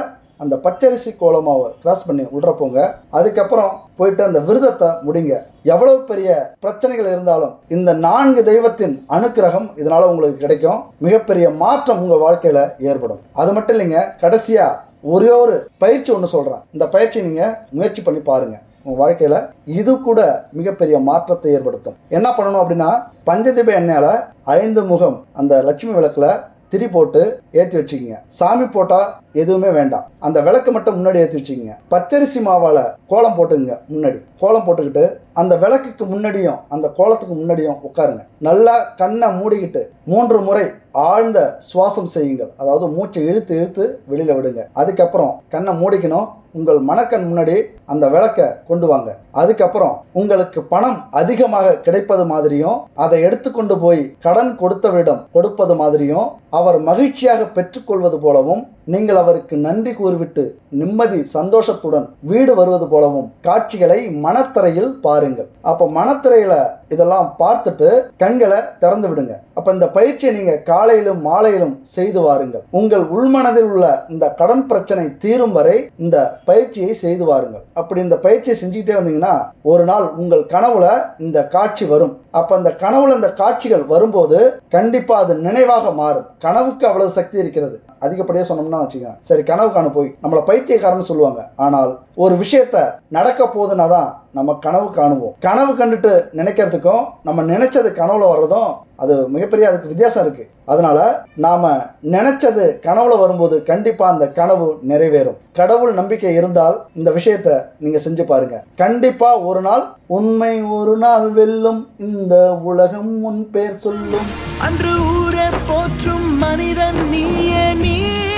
அந்த பச்சரிசி கோலமாவை கிராஸ் பண்ணி உள்ள போங்க அதுக்கப்புறம் போயிட்டு அந்த விரதத்தை முடிங்க எவ்வளவு பெரிய பிரச்சனைகள் இருந்தாலும் இந்த நான்கு தெய்வத்தின் அனுக்கிரகம் இதனால உங்களுக்கு கிடைக்கும் மிகப்பெரிய மாற்றம் உங்க வாழ்க்கையில ஏற்படும் அது மட்டும் இல்லைங்க கடைசியா ஒரே ஒரு பயிற்சி ஒன்று சொல்றேன் இந்த பயிற்சி நீங்க முயற்சி பண்ணி பாருங்க உங்க வாழ்க்கையில இது கூட மிகப்பெரிய மாற்றத்தை ஏற்படுத்தும் என்ன பண்ணணும் அப்படின்னா பஞ்சதீப எண்ணெயால ஐந்து முகம் அந்த லட்சுமி விளக்குல திரி போட்டு ஏற்றி வச்சுக்கோங்க சாமி போட்டா எதுவுமே வேண்டாம் அந்த விளக்கு மட்டும் முன்னாடி ஏற்றி வச்சுக்கோங்க பச்சரிசி மாவால கோலம் போட்டுங்க முன்னாடி கோலம் போட்டுக்கிட்டு அந்த விளக்குக்கு முன்னாடியும் அந்த கோலத்துக்கு முன்னாடியும் உட்காருங்க நல்லா கண்ணை மூடிக்கிட்டு மூன்று முறை ஆழ்ந்த சுவாசம் செய்யுங்கள் அதாவது மூச்சை இழுத்து இழுத்து வெளியில விடுங்க அதுக்கப்புறம் கண்ணை மூடிக்கணும் உங்கள் மனக்கண் முன்னாடி அந்த விளக்க கொண்டு வாங்க அதுக்கப்புறம் உங்களுக்கு பணம் அதிகமாக கிடைப்பது மாதிரியும் அதை எடுத்துக்கொண்டு போய் கடன் கொடுத்தவரிடம் கொடுப்பது மாதிரியும் அவர் மகிழ்ச்சியாக பெற்றுக்கொள்வது போலவும் நீங்கள் அவருக்கு நன்றி கூறிவிட்டு நிம்மதி சந்தோஷத்துடன் வீடு வருவது போலவும் காட்சிகளை மனத்திரையில் பாருங்கள் அப்ப மனத்திரையில இதெல்லாம் பார்த்துட்டு கண்களை திறந்து விடுங்க அப்ப இந்த பயிற்சியை நீங்க காலையிலும் மாலையிலும் செய்து வாருங்கள் உங்கள் உள்மனதில் உள்ள இந்த கடன் பிரச்சனை தீரும் வரை இந்த பயிற்சியை செய்து வாருங்கள் அப்படி இந்த பயிற்சியை செஞ்சுக்கிட்டே வந்தீங்கன்னா ஒரு நாள் உங்கள் கனவுல இந்த காட்சி வரும் அப்ப அந்த கனவுல இந்த காட்சிகள் வரும்போது கண்டிப்பா அது நினைவாக மாறும் கனவுக்கு அவ்வளவு சக்தி இருக்கிறது அதிகப்படியாக சொன்னோம்னா வச்சுக்கோங்க சரி கனவு காண போய் நம்மளை பைத்தியக்காரன்னு சொல்லுவாங்க ஆனால் ஒரு விஷயத்த நடக்க போகுதுன்னா தான் நம்ம கனவு காணுவோம் கனவு கண்டுட்டு நினைக்கிறதுக்கும் நம்ம நினைச்சது கனவுல வர்றதும் அது மிகப்பெரிய அதுக்கு வித்தியாசம் இருக்கு அதனால நாம நினைச்சது கனவுல வரும்போது கண்டிப்பா அந்த கனவு நிறைவேறும் கடவுள் நம்பிக்கை இருந்தால் இந்த விஷயத்த நீங்க செஞ்சு பாருங்க கண்டிப்பா ஒரு நாள் உண்மை ஒரு நாள் வெல்லும் இந்த உலகம் உன் பேர் சொல்லும் அன்று ஊரே போற்றும் மனிதன் நீயே நீ